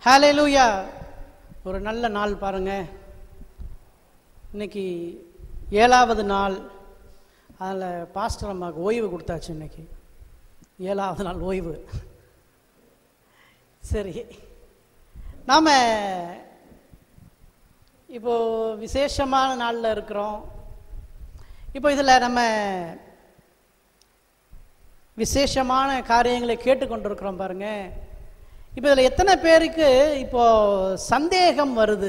ஹalleluya ஒரு நல்ல நாள் பாருங்க இன்னைக்கு ஏழாவது நாள் அதில் பாஸ்டர் அம்மாவுக்கு ஓய்வு கொடுத்தாச்சு இன்னைக்கு ஏழாவது நாள் ஓய்வு சரி நாம் இப்போ விசேஷமான நாளில் இருக்கிறோம் இப்போ இதில் நம்ம விசேஷமான காரியங்களை கேட்டுக்கொண்டிருக்கிறோம் பாருங்க இப்போ இதில் எத்தனை பேருக்கு இப்போ சந்தேகம் வருது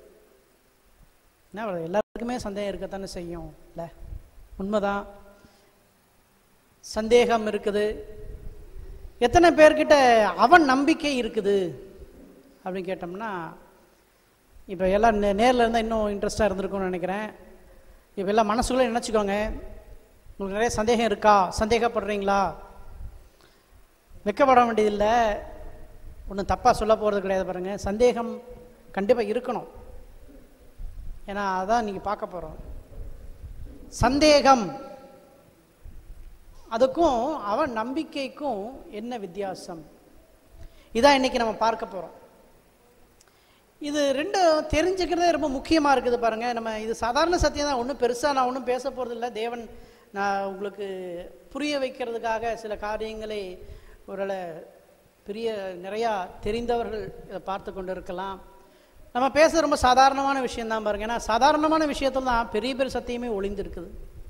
என்ன வருது? எல்லாருக்குமே சந்தேகம் இருக்கத்தானே செய்யும் இல்லை உண்மைதான் சந்தேகம் இருக்குது எத்தனை பேர்கிட்ட அவன் நம்பிக்கை இருக்குது அப்படின்னு கேட்டோம்னா இப்போ எல்லாம் நே நேரில் இருந்தால் இன்னும் இன்ட்ரெஸ்டாக இருந்திருக்கும்னு நினைக்கிறேன் இப்போ எல்லாம் மனசுக்குள்ளே நினச்சிக்கோங்க உங்களுக்கு நிறைய சந்தேகம் இருக்கா சந்தேகப்படுறீங்களா வெக்கப்பட வேண்டியதில்லை ஒன்றும் தப்பாக சொல்ல போகிறது கிடையாது பாருங்கள் சந்தேகம் கண்டிப்பாக இருக்கணும் ஏன்னா அதான் நீங்கள் பார்க்க போகிறோம் சந்தேகம் அதுக்கும் அவன் நம்பிக்கைக்கும் என்ன வித்தியாசம் இதான் இன்னைக்கு நம்ம பார்க்க போகிறோம் இது ரெண்டும் தெரிஞ்சுக்கிறதே ரொம்ப முக்கியமாக இருக்குது பாருங்க நம்ம இது சாதாரண சத்தியம் தான் ஒன்றும் பெருசாக நான் ஒன்றும் பேச போகிறது இல்லை தேவன் நான் உங்களுக்கு புரிய வைக்கிறதுக்காக சில காரியங்களை ஒரு பெரிய நிறையா தெரிந்தவர்கள் இதை பார்த்து கொண்டு இருக்கலாம் நம்ம பேச ரொம்ப சாதாரணமான விஷயம் தான் பாருங்க ஏன்னா சாதாரணமான விஷயத்துல தான் பெரிய பெரிய சத்தியமே ஒளிந்திருக்குது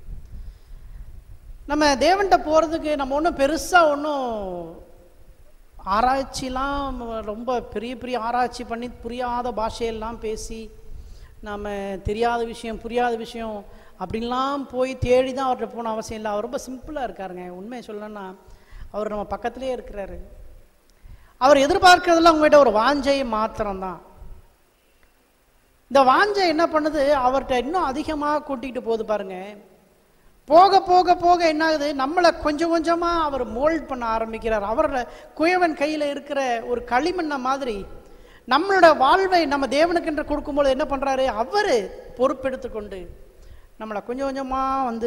நம்ம தேவன்கிட்ட போகிறதுக்கு நம்ம ஒன்றும் பெருசாக ஒன்றும் ஆராய்ச்சிலாம் ரொம்ப பெரிய பெரிய ஆராய்ச்சி பண்ணி புரியாத பாஷையெல்லாம் பேசி நாம் தெரியாத விஷயம் புரியாத விஷயம் அப்படின்லாம் போய் தேடி தான் அவர்கிட்ட போன அவசியம் இல்லை அவர் ரொம்ப சிம்பிளாக இருக்காருங்க உண்மையை சொல்லணும்னா அவர் நம்ம பக்கத்துலேயே இருக்கிறாரு அவர் எதிர்பார்க்கறதெல்லாம் உங்கள்கிட்ட ஒரு வாஞ்சை மாத்திரம்தான் இந்த வாஞ்சை என்ன பண்ணுது அவர்கிட்ட இன்னும் அதிகமாக கூட்டிகிட்டு போகுது பாருங்க போக போக போக என்ன ஆகுது நம்மளை கொஞ்சம் கொஞ்சமாக அவர் மோல்ட் பண்ண ஆரம்பிக்கிறார் அவரோட குயவன் கையில் இருக்கிற ஒரு களிமண்ண மாதிரி நம்மளோட வாழ்வை நம்ம தேவனுக்கென்று கொடுக்கும்போது என்ன பண்ணுறாரு அவர் பொறுப்பெடுத்து கொண்டு நம்மளை கொஞ்சம் கொஞ்சமாக வந்து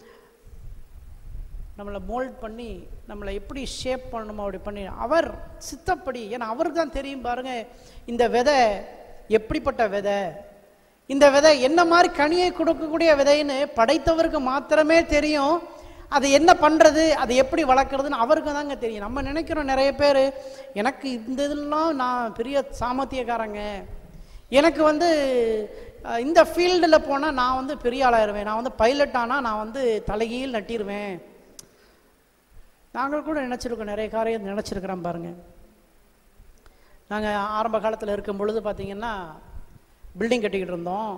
நம்மளை மோல்ட் பண்ணி நம்மளை எப்படி ஷேப் பண்ணணுமோ அப்படி பண்ணி அவர் சித்தப்படி ஏன்னா அவருக்கு தான் தெரியும் பாருங்க இந்த விதை எப்படிப்பட்ட விதை இந்த விதை என்ன மாதிரி கனியை கொடுக்கக்கூடிய விதைன்னு படைத்தவருக்கு மாத்திரமே தெரியும் அது என்ன பண்ணுறது அது எப்படி வளர்க்குறதுன்னு அவருக்கு தாங்க தெரியும் நம்ம நினைக்கிறோம் நிறைய பேர் எனக்கு இந்த இதெல்லாம் நான் பெரிய சாமர்த்தியக்காரங்க எனக்கு வந்து அஹ், இந்த ஃபீல்டில் போனால் நான் வந்து பெரிய ஆளாயிருவேன் நான் வந்து பைலட் ஆனால் நான் வந்து தலைகீழ் நட்டிருவேன் நாங்கள் கூட நினச்சிருக்கோம் நிறைய காரியம் நினச்சிருக்கிறோம் பாருங்க நாங்கள் ஆரம்ப காலத்தில் இருக்கும் பொழுது பார்த்தீங்கன்னா பில்டிங் கட்டிக்கிட்டு இருந்தோம்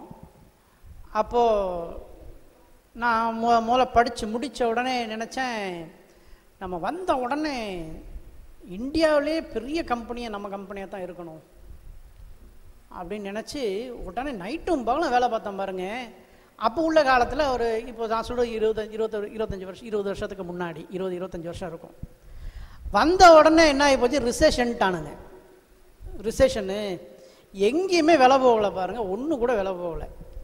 அப்போது நான் மொ முதல்ல படித்து முடித்த உடனே நினச்சேன் நம்ம வந்த உடனே இந்தியாவிலே பெரிய கம்பெனியை நம்ம கம்பெனியாக தான் இருக்கணும் அப்படின்னு நினச்சி உடனே நைட்டும் பகலும் வேலை பார்த்தேன் பாருங்க அப்போ உள்ள காலத்தில் ஒரு இப்போ நான் சொல்ற இருபது இருபத்தொரு இருபத்தஞ்சி வருஷம் இருபது வருஷத்துக்கு முன்னாடி இருபது இருபத்தஞ்சி வருஷம் இருக்கும் வந்த உடனே என்ன ஆகி போச்சு ரிசெஷன்ட்டானுங்க ரிசெஷனு எங்கேயுமே விலை போகலை பாருங்க ஒன்று கூட விலை போகலை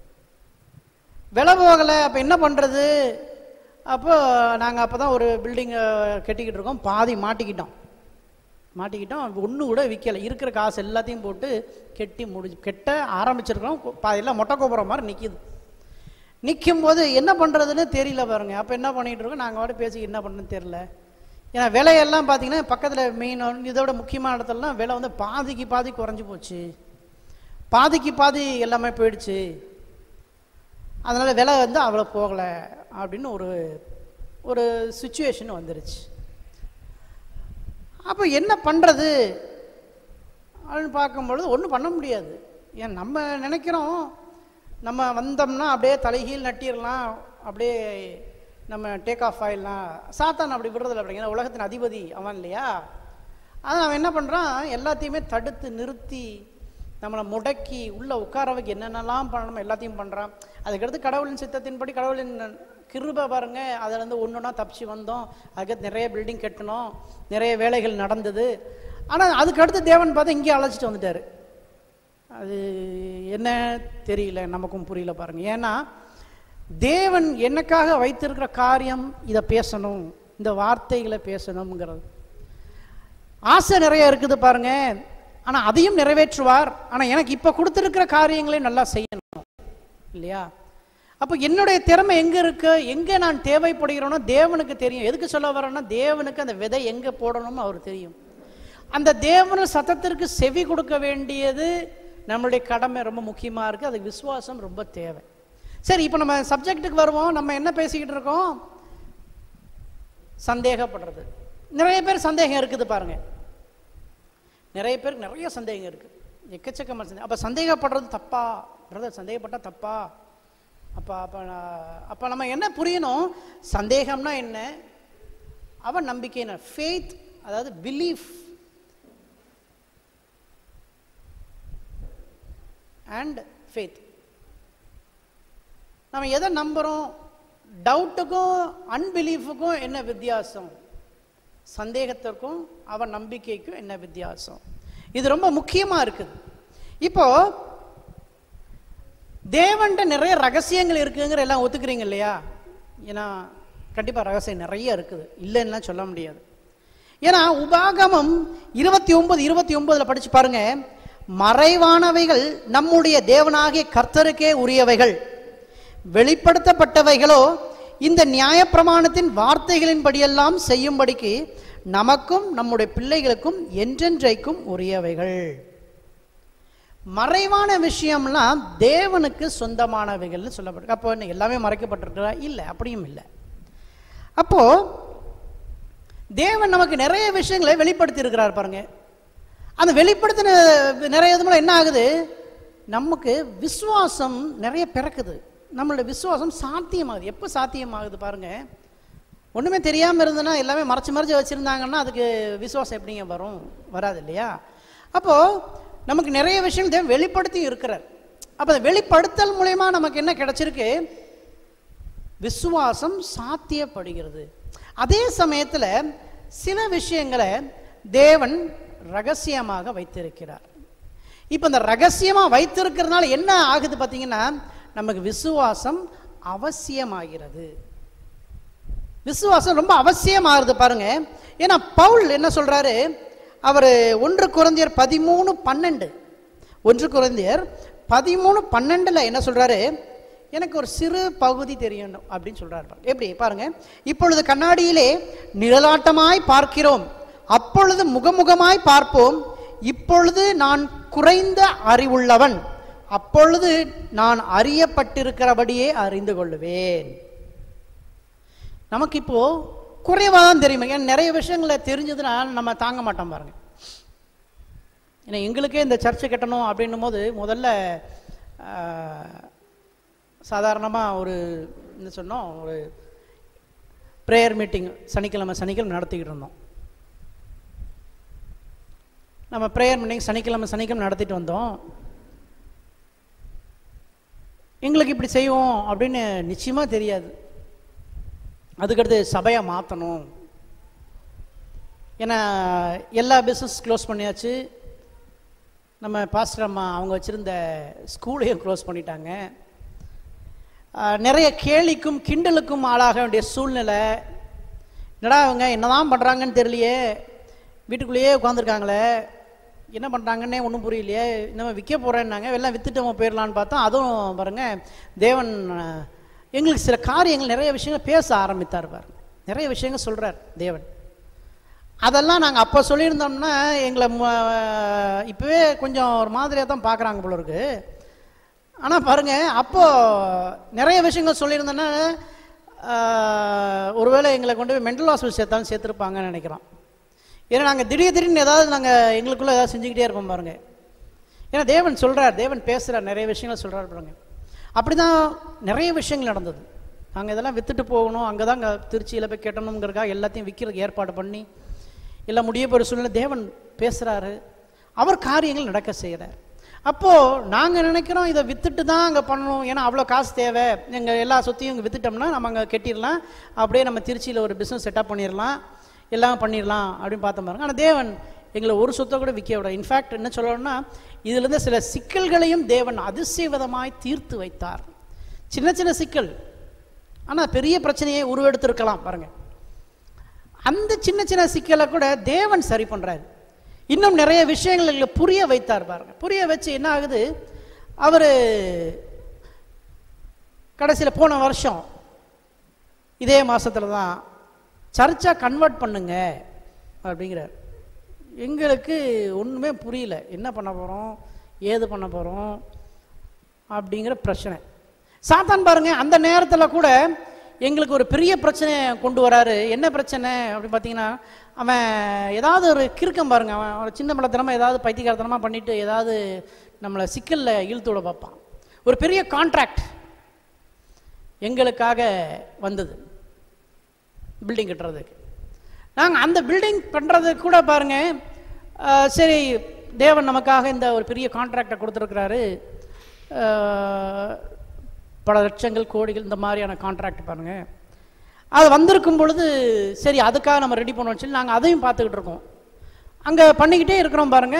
விலை போகலை அப்போ என்ன பண்ணுறது அப்போ நாங்கள் அப்போ தான் ஒரு பில்டிங்கை கட்டிக்கிட்டு இருக்கோம் பாதி மாட்டிக்கிட்டோம் மாட்டிக்கிட்டோம் ஒன்று கூட விற்கலை இருக்கிற காசு எல்லாத்தையும் போட்டு கெட்டி முடிஞ்சு கெட்ட ஆரம்பிச்சிருக்கோம் பாதியெல்லாம் மொட்டை கோபுரம் மாதிரி நிற்கிது நிற்கும் போது என்ன பண்ணுறதுன்னு தெரியல பாருங்க அப்போ என்ன பண்ணிகிட்டு இருக்கோம் நாங்கள் வாடி பேசி என்ன பண்ணுறதுன்னு தெரியல ஏன்னா விலையெல்லாம் பார்த்தீங்கன்னா பக்கத்தில் மெயின் இதோட முக்கியமான இடத்துலலாம் விலை வந்து பாதிக்கு பாதி குறைஞ்சி போச்சு பாதிக்கு பாதி எல்லாமே போயிடுச்சு அதனால் விலை வந்து அவ்வளோ போகலை அப்படின்னு ஒரு ஒரு சுச்சுவேஷன் வந்துருச்சு அப்போ என்ன பண்ணுறது அப்படின்னு பார்க்கும்பொழுது ஒன்றும் பண்ண முடியாது ஏன் நம்ம நினைக்கிறோம் நம்ம வந்தோம்னா அப்படியே தலைகீழ் நட்டிடலாம் அப்படியே நம்ம டேக் ஆஃப் ஆயிடலாம் சாத்தான் அப்படி விடுறதில்ல அப்படிங்கிற உலகத்தின் அதிபதி அவன் இல்லையா அதான் அவன் என்ன பண்ணுறான் எல்லாத்தையுமே தடுத்து நிறுத்தி நம்மளை முடக்கி உள்ளே உட்கார வைக்க என்னென்னலாம் பண்ணணுமோ எல்லாத்தையும் பண்ணுறான் அதுக்கடுத்து கடவுளின் சித்தத்தின்படி கடவுளின் கிருபை பாருங்க அதுலேருந்து ஒன்று ஒன்றா தப்பிச்சு வந்தோம் அதுக்கடுத்து நிறைய பில்டிங் கட்டணும் நிறைய வேலைகள் நடந்தது ஆனால் அதுக்கடுத்து தேவன் பார்த்து இங்கே அழைச்சிட்டு வந்துட்டார் அது என்ன தெரியல நமக்கும் புரியல பாருங்க ஏன்னா தேவன் எனக்காக வைத்திருக்கிற காரியம் இதை பேசணும் இந்த வார்த்தைகளை பேசணுங்கிறது ஆசை நிறைய இருக்குது பாருங்க ஆனால் அதையும் நிறைவேற்றுவார் ஆனால் எனக்கு இப்போ கொடுத்துருக்கிற காரியங்களையும் நல்லா செய்யணும் இல்லையா அப்போ என்னுடைய திறமை எங்கே இருக்கு எங்கே நான் தேவைப்படுகிறேனோ தேவனுக்கு தெரியும் எதுக்கு சொல்ல வரேன்னா தேவனுக்கு அந்த விதை எங்கே போடணும்னு அவர் தெரியும் அந்த தேவன சத்தத்திற்கு செவி கொடுக்க வேண்டியது நம்மளுடைய கடமை ரொம்ப முக்கியமாக இருக்குது அதுக்கு விசுவாசம் ரொம்ப தேவை சரி இப்போ நம்ம சப்ஜெக்ட்டுக்கு வருவோம் நம்ம என்ன பேசிக்கிட்டு இருக்கோம் சந்தேகப்படுறது நிறைய பேர் சந்தேகம் இருக்குது பாருங்க நிறைய பேருக்கு நிறைய சந்தேகம் இருக்கு எக்கச்சக்கமான சந்தேகம் அப்போ சந்தேகப்படுறது தப்பா பிரதர் சந்தேகப்பட்டா தப்பா அப்போ அப்போ அப்போ நம்ம என்ன புரியணும் சந்தேகம்னா என்ன அவன் நம்பிக்கை என்ன ஃபேத் அதாவது பிலீஃப் அண்ட் ஃபேத் நம்ம எதை நம்புகிறோம் டவுட்டுக்கும் அன்பிலீஃபுக்கும் என்ன வித்தியாசம் சந்தேகத்திற்கும் அவன் நம்பிக்கைக்கும் என்ன வித்தியாசம் இது ரொம்ப முக்கியமாக இருக்குது இப்போ தேவன்கிட்ட நிறைய ரகசியங்கள் இருக்குங்கிற எல்லாம் ஒத்துக்கிறீங்க இல்லையா ஏன்னா கண்டிப்பாக ரகசியம் நிறைய இருக்குது இல்லைன்னா சொல்ல முடியாது ஏன்னா உபாகமம் இருபத்தி ஒன்பது இருபத்தி ஒன்பதுல படிச்சு பாருங்க மறைவானவைகள் நம்முடைய தேவனாகிய கர்த்தருக்கே உரியவைகள் வெளிப்படுத்தப்பட்டவைகளோ இந்த நியாயப்பிரமாணத்தின் வார்த்தைகளின்படியெல்லாம் செய்யும்படிக்கு நமக்கும் நம்முடைய பிள்ளைகளுக்கும் என்றென்றைக்கும் உரியவைகள் மறைவான விஷயம்லாம் தேவனுக்கு சொந்தமானவைகள்னு சொல்லப்பட்டிருக்கு அப்போ என்ன எல்லாமே மறைக்கப்பட்டிருக்கிறா இல்லை அப்படியும் இல்லை அப்போ தேவன் நமக்கு நிறைய விஷயங்களை வெளிப்படுத்தி இருக்கிறார் பாருங்க அந்த வெளிப்படுத்தின நிறைய இது மூலம் என்ன ஆகுது நமக்கு விசுவாசம் நிறைய பிறக்குது நம்மளுடைய விசுவாசம் சாத்தியமாகுது எப்போ சாத்தியமாகுது பாருங்க ஒன்றுமே தெரியாமல் இருந்ததுன்னா எல்லாமே மறைச்சு மறைச்சு வச்சுருந்தாங்கன்னா அதுக்கு விசுவாசம் எப்படிங்க வரும் வராது இல்லையா அப்போது நமக்கு நிறைய விஷயம் தேவன் வெளிப்படுத்தி இருக்கிறார் அப்போ அந்த வெளிப்படுத்தல் மூலயமா நமக்கு என்ன கிடைச்சிருக்கு விசுவாசம் சாத்தியப்படுகிறது அதே சமயத்தில் சில விஷயங்களை தேவன் ரகசியமாக வைத்திருக்கிறார் இப்போ இந்த ரகசியமாக வைத்திருக்கிறதுனால என்ன ஆகுது பார்த்தீங்கன்னா நமக்கு விசுவாசம் அவசியமாகிறது விசுவாசம் ரொம்ப அவசியமாகுது பாருங்க ஏன்னா பவுல் என்ன சொல்றாரு அவர் ஒன்று குறைந்தியர் பதிமூணு பன்னெண்டு ஒன்று குறைந்தியர் பதிமூணு பன்னெண்டுல என்ன சொல்றாரு எனக்கு ஒரு சிறு பகுதி தெரியணும் அப்படின்னு சொல்றாரு பாருங்க. எப்படி பாருங்க இப்பொழுது கண்ணாடியிலே நிழலாட்டமாய் பார்க்கிறோம் அப்பொழுது முகமுகமாய் பார்ப்போம் இப்பொழுது நான் குறைந்த அறிவுள்ளவன் அப்பொழுது நான் அறியப்பட்டிருக்கிறபடியே அறிந்து கொள்ளுவேன் நமக்கு இப்போ குறைவாக தான் தெரியுமா ஏன்னா நிறைய விஷயங்களை தெரிஞ்சதுன்னா நம்ம தாங்க மாட்டோம் பாருங்க ஏன்னா எங்களுக்கே இந்த சர்ச்சை கட்டணும் அப்படின்னும் போது முதல்ல சாதாரணமாக ஒரு என்ன சொன்னோம் ஒரு ப்ரேயர் மீட்டிங் சனிக்கிழமை சனிக்கிழமை நடத்திக்கிட்டு இருந்தோம் நம்ம ப்ரேயர் மீட்டிங் சனிக்கிழமை சனிக்கிழமை நடத்திட்டு வந்தோம் எங்களுக்கு இப்படி செய்வோம் அப்படின்னு நிச்சயமாக தெரியாது அதுக்கடுத்து சபையை மாற்றணும் ஏன்னா எல்லா பிஸ்னஸ் க்ளோஸ் பண்ணியாச்சு நம்ம பாஸ்டர் அம்மா அவங்க வச்சுருந்த ஸ்கூலையும் க்ளோஸ் பண்ணிட்டாங்க ஆஹ், நிறைய கேலிக்கும் கிண்டலுக்கும் ஆளாக வேண்டிய சூழ்நிலை என்னடா அவங்க என்னதான் பண்ணுறாங்கன்னு தெரியலையே வீட்டுக்குள்ளேயே உட்காந்துருக்காங்களே என்ன பண்ணுறாங்கன்னே ஒன்றும் புரியலையே நம்ம விற்க போகிறேன்னாங்க எல்லாம் வித்துட்டு நம்ம போயிடலான்னு பார்த்தா அதுவும் பாருங்க தேவன் ஆஹ், எங்களுக்கு சில காரியங்கள் நிறைய விஷயங்கள் பேச ஆரம்பித்தார் பாருங்க நிறைய விஷயங்கள் சொல்கிறார் தேவன் அதெல்லாம் நாங்கள் அப்போ சொல்லியிருந்தோம்னா எங்களை ம- இப்போவே கொஞ்சம் ஒரு மாதிரியாக தான் பார்க்குறாங்க போல இருக்கு ஆனால் பாருங்க அப்போ நிறைய விஷயங்கள் சொல்லியிருந்தோன்னா ஆஹ், ஒருவேளை எங்களை கொண்டு போய் மென்டல் ஹாஸ்பிட்டல் சேர்த்தாலும் சேர்த்துருப்பாங்கன்னு நினைக்கிறோம் ஏன்னா நாங்கள் திடீர் திடீர்னு ஏதாவது நாங்கள் எங்களுக்குள்ளே ஏதாவது செஞ்சுக்கிட்டே இருப்போம் பாருங்க ஏன்னா தேவன் சொல்கிறார் தேவன் பேசுகிறார் நிறைய விஷயங்கள் சொல்கிறார் பாருங்க அப்படி தான் நிறைய விஷயங்கள் நடந்தது நாங்கள் இதெல்லாம் வித்துட்டு போகணும் அங்கே தான் திருச்சியில் போய் கெட்டணுங்கிறதுக்காக எல்லாத்தையும் விற்கிறதுக்கு ஏற்பாடு பண்ணி எல்லாம் முடிய போகிற சூழ்நிலை தேவன் பேசுகிறாரு அவர் காரியங்கள் நடக்க செய்கிறார் அப்போது நாங்கள் நினைக்கிறோம் இதை வித்துட்டு தான் அங்கே பண்ணணும் ஏன்னா அவ்வளோ காசு தேவை எங்கள் எல்லா சொத்தையும் இங்கே வித்துட்டோம்னா நம்ம அங்கே கட்டிடலாம் அப்படியே நம்ம திருச்சியில் ஒரு பிஸ்னஸ் செட்டப் பண்ணிடலாம் எல்லாம் பண்ணிடலாம் அப்படின்னு பார்த்த பாருங்க ஆனால் தேவன் எங்களை ஒரு சொத்தை கூட விற்க விட இன்ஃபேக்ட் என்ன சொல்லணும்னா இதிலிருந்து சில சிக்கல்களையும் தேவன் அதிசயவிதமாய் தீர்த்து வைத்தார் சின்ன சின்ன சிக்கல் ஆனால் பெரிய பிரச்சனையை உருவெடுத்திருக்கலாம் பாருங்க அந்த சின்ன சின்ன சிக்கலை கூட தேவன் சரி பண்றாரு இன்னும் நிறைய விஷயங்கள் எங்களுக்கு புரிய வைத்தார் பாருங்க புரிய வச்சு என்ன ஆகுது அவர் கடைசியில் போன வருஷம் இதே மாசத்துல தான் சர்ச்சா கன்வெர்ட் பண்ணுங்க அப்படிங்கிறார் எங்களுக்கு ஒன்றுமே புரியல என்ன பண்ண போகிறோம் ஏது பண்ண போகிறோம் அப்படிங்கிற பிரச்சனை சாத்தான் பாருங்க அந்த நேரத்தில் கூட எங்களுக்கு ஒரு பெரிய பிரச்சனை கொண்டு வராரு என்ன பிரச்சனை அப்படின்னு பார்த்தீங்கன்னா அவன் ஏதாவது ஒரு கிறுக்கம் பாருங்க அவன் ஒரு சின்ன மலத்தனமாக ஏதாவது பைத்தியகாரத்தனமாக பண்ணிட்டு ஏதாவது நம்மளை சிக்கலில் இழுத்து விட பார்ப்பான் ஒரு பெரிய கான்ட்ராக்ட் எங்களுக்காக வந்தது பில்டிங் கட்டுறதுக்கு நாங்கள் அந்த பில்டிங் பண்ணுறதுக்கு கூட பாருங்க அஹ், சரி தேவன் நமக்காக இந்த ஒரு பெரிய கான்ட்ராக்டை கொடுத்துருக்கிறாரு அஹ், பல லட்சங்கள் கோடிகள் இந்த மாதிரியான கான்ட்ராக்ட் பாருங்க அது வந்திருக்கும் பொழுது சரி அதுக்காக நம்ம ரெடி பண்ணுவோம் சொல்லி நாங்கள் அதையும் பார்த்துக்கிட்டு இருக்கோம் அங்கே பண்ணிக்கிட்டே இருக்கிறோம் பாருங்க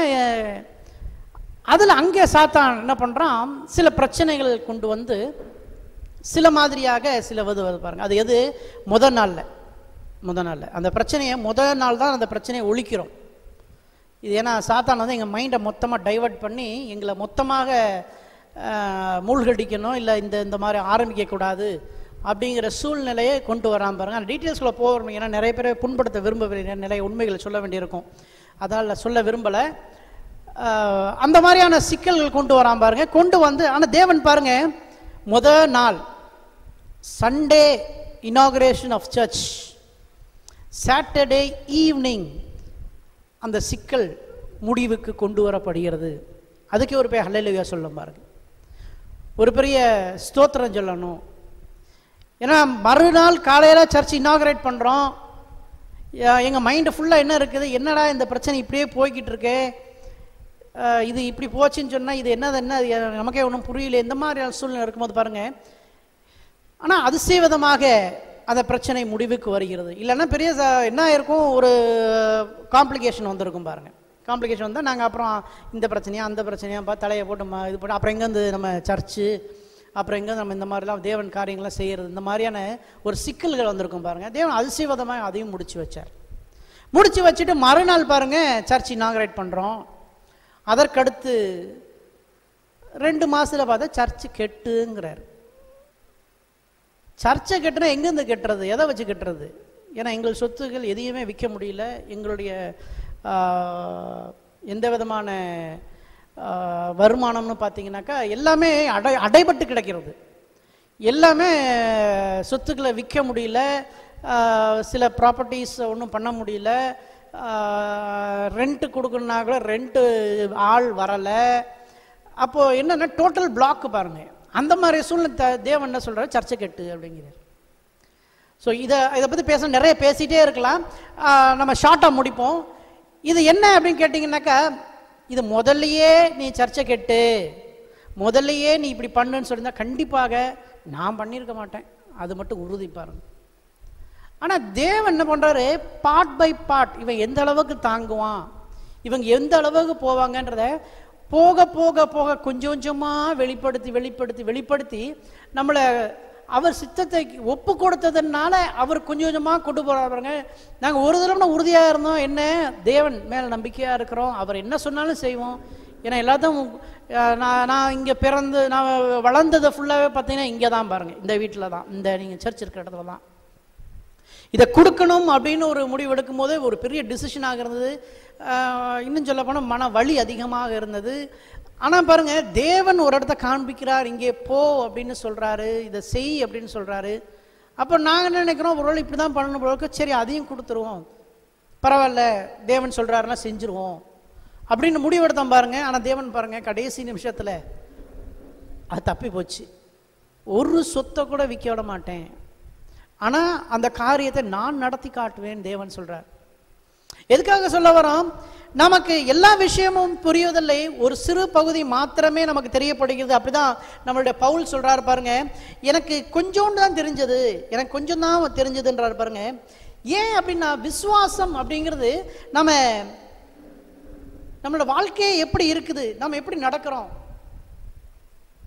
அதில் அங்கே சாத்தான் என்ன பண்ணுறான் சில பிரச்சனைகள் கொண்டு வந்து சில மாதிரியாக சில வது வது பாருங்க அது எது முத நாளில் முத நாளில் அந்த பிரச்சனையை முத நாள் தான் அந்த பிரச்சனையை ஒழிக்கிறோம் இது ஏன்னா சாத்தான் வந்து எங்கள் மைண்டை மொத்தமாக டைவர்ட் பண்ணி எங்களை மொத்தமாக ஆஹ், மூழ்கடிக்கணும் இல்லை இந்த இந்த மாதிரி ஆரம்பிக்கக்கூடாது அப்படிங்கிற சூழ்நிலையை கொண்டு வராம பாருங்க அந்த டீட்டெயில்ஸ்குள்ளே போகிறோம் ஏன்னா நிறைய பேரை புண்படுத்த விரும்பவில்லை நிறைய உண்மைகளை சொல்ல வேண்டியிருக்கும் அதனால் சொல்ல விரும்பலை ஆஹ், அந்த மாதிரியான சிக்கல்கள் கொண்டு வராம பாருங்க கொண்டு வந்து ஆனால் தேவன் பாருங்க முத நாள் Sunday inauguration of church Saturday evening அந்த சிக்கல் முடிவுக்கு கொண்டு வரப்படுகிறது அதுக்கே ஒரு பேர் ஹல்லேலூயா சொல்ல பாருங்க ஒரு பெரிய ஸ்தோத்திரம் சொல்லணும் ஏன்னா மறுநாள் காலையில் சர்ச் இனாகரேட் பண்ணுறோம் எங்கள் மைண்டு ஃபுல்லாக என்ன இருக்குது என்னடா இந்த பிரச்சனை இப்படியே போய்கிட்டு இருக்கே அஹ் இது இப்படி போச்சுன்னு சொன்னால் இது என்னது என்ன அது நமக்கே ஒன்றும் புரியல இந்த மாதிரியான சூழ்நிலை இருக்கும்போது பாருங்கள் ஆனால் அதிசயவிதமாக அந்த பிரச்சனை முடிவுக்கு வருகிறது இல்லைன்னா பெரிய ச- என்ன இருக்கும் ஒரு காம்ப்ளிகேஷன் வந்திருக்கும் பாருங்க காம்ப்ளிகேஷன் வந்தால் நாங்கள் அப்புறம் இந்த பிரச்சனையா அந்த பிரச்சனையா பார்த்து தலையை போட்டு ம- இது பண்ணி அப்புறம் எங்கேருந்து நம்ம சர்ச்சு அப்புறம் எங்கே நம்ம இந்த மாதிரிலாம் தேவன் காரியங்கள்லாம் செய்கிறது இந்த மாதிரியான ஒரு சிக்கல்கள் வந்திருக்கும் பாருங்க தேவன் அதிசயவிதமாக அதையும் முடிச்சு வச்சார் முடிச்சு வச்சுட்டு மறுநாள் பாருங்க சர்ச் இனாகரேட் பண்ணுறோம் அதற்கடுத்து ரெண்டு மாசத்துல பார்த்தா சர்ச்சு கெட்டுங்கிறார் சர்ச்சை கட்டுனா எங்கேருந்து கட்டுறது எதை வச்சு கட்டுறது ஏன்னா எங்கள் சொத்துக்கள் எதையுமே விற்க முடியல எங்களுடைய ஆஹ், எந்த விதமான ஆஹ், வருமானம்னு பார்த்தீங்கன்னாக்கா எல்லாமே அடை அடைபட்டு கிடக்கிறது எல்லாமே சொத்துக்களை விற்க முடியல ஆஹ், சில ப்ராப்பர்ட்டிஸ் ஒன்றும் பண்ண முடியல ரெண்ட்டு கொடுக்கணுன்னா கூட ரெண்ட்டு ஆள் வரலை அப்போது என்னென்னா டோட்டல் பிளாக் பாருங்க அந்த மாதிரி சூழ்நிலை த- தேவன் என்ன சொல்கிறார் சர்ச்சை கெட்டு அப்படிங்கிறார் ஸோ இதை இதை பற்றி பேச நிறைய பேசிகிட்டே இருக்கலாம் ஆஹ் நம்ம ஷார்ட்டாக முடிப்போம் இது என்ன அப்படின்னு கேட்டிங்கனாக்கா இது முதல்லயே நீ சர்ச்சை கெட்டு முதல்லயே நீ இப்படி பண்ணுன்னு சொல்லியிருந்தா கண்டிப்பாக நான் பண்ணியிருக்க மாட்டேன் அது மட்டும் உறுதி பாருங்க ஆனால் தேவன் என்ன பண்ணுறாரு பார்ட் பை பார்ட் இவன் எந்த அளவுக்கு தாங்குவான் இவங்க எந்த அளவுக்கு போவாங்கன்றத போக போக போக கொஞ்சம் கொஞ்சமாக வெளிப்படுத்தி வெளிப்படுத்தி வெளிப்படுத்தி நம்மளை அவர் சித்தத்தை ஒப்பு கொடுத்ததுனால அவர் கொஞ்சம் கொஞ்சமாக கொண்டு போகிறாருங்க நாங்கள் ஒரு தடவை உறுதியாக இருந்தோம் என்ன தேவன் மேலே நம்பிக்கையாக இருக்கிறோம் அவர் என்ன சொன்னாலும் செய்வோம் ஏன்னா எல்லாத்தையும் அஹ், நான் நான் இங்கே பிறந்து நான் வளர்ந்தது ஃபுல்லாகவே பார்த்தீங்கன்னா இங்கே தான் பாருங்கள் இந்த வீட்டில் தான் இந்த நீங்கள் சர்ச் இருக்கிற இடத்துல தான் இதை கொடுக்கணும் அப்படின்னு ஒரு முடிவு எடுக்கும் போதே ஒரு பெரிய டிசிஷனாக இருந்தது ஆஹ் இன்னும் சொல்ல போனால் மன வலி அதிகமாக இருந்தது ஆனால் பாருங்க தேவன் ஒரு இடத்த காண்பிக்கிறார் இங்கே போ அப்படின்னு சொல்றாரு இதை செய் அப்படின்னு சொல்றாரு அப்போ நாங்கள் என்ன நினைக்கிறோம் ஒரு இப்படி தான் பண்ணணும் போல சரி அதையும் கொடுத்துருவோம் பரவாயில்ல தேவன் சொல்றாருன்னா செஞ்சுருவோம் அப்படின்னு முடிவெடுத்தோம் பாருங்க ஆனால் தேவன் பாருங்க கடைசி நிமிஷத்துல அது தப்பி போச்சு ஒரு சொத்தை கூட விற்க விட மாட்டேன் ஆனா அந்த காரியத்தை நான் நடத்தி காட்டுவேன் தேவன் சொல்றார் எதுக்காக சொல்ல வரோம் நமக்கு எல்லா விஷயமும் புரிவதில்லை ஒரு சிறு பகுதி மாத்திரமே நமக்கு தெரியப்படுகிறது அப்படிதான் நம்மளுடைய பவுல் சொல்றாரு பாருங்க எனக்கு கொஞ்சோண்டு தான் தெரிஞ்சது எனக்கு கொஞ்சம் தான் தெரிஞ்சதுன்றாரு பாருங்க ஏன் அப்படின்னா விசுவாசம் அப்படிங்கிறது நம்ம நம்மளோட வாழ்க்கையே எப்படி இருக்குது நம்ம எப்படி நடக்கிறோம்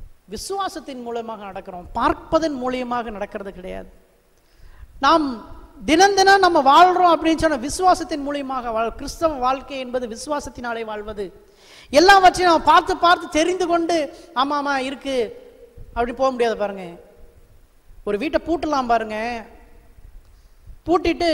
விசுவாசத்தின் மூலமாக நடக்கிறோம் பார்ப்பதன் மூலியமாக நடக்கிறது கிடையாது நாம் தினம் தினம் நம்ம வாழ்றோம் அப்படின்னு சொன்ன விசுவாசத்தின் மூலியமாக வாழ் கிறிஸ்தவ வாழ்க்கை என்பது விசுவாசத்தினாலே வாழ்வது எல்லாவற்றையும் நம்ம பார்த்து பார்த்து தெரிந்து கொண்டு ஆமா ஆமா இருக்கு அப்படி போக முடியாது பாருங்க ஒரு வீட்டை பூட்டலாம் பாருங்க பூட்டிட்டு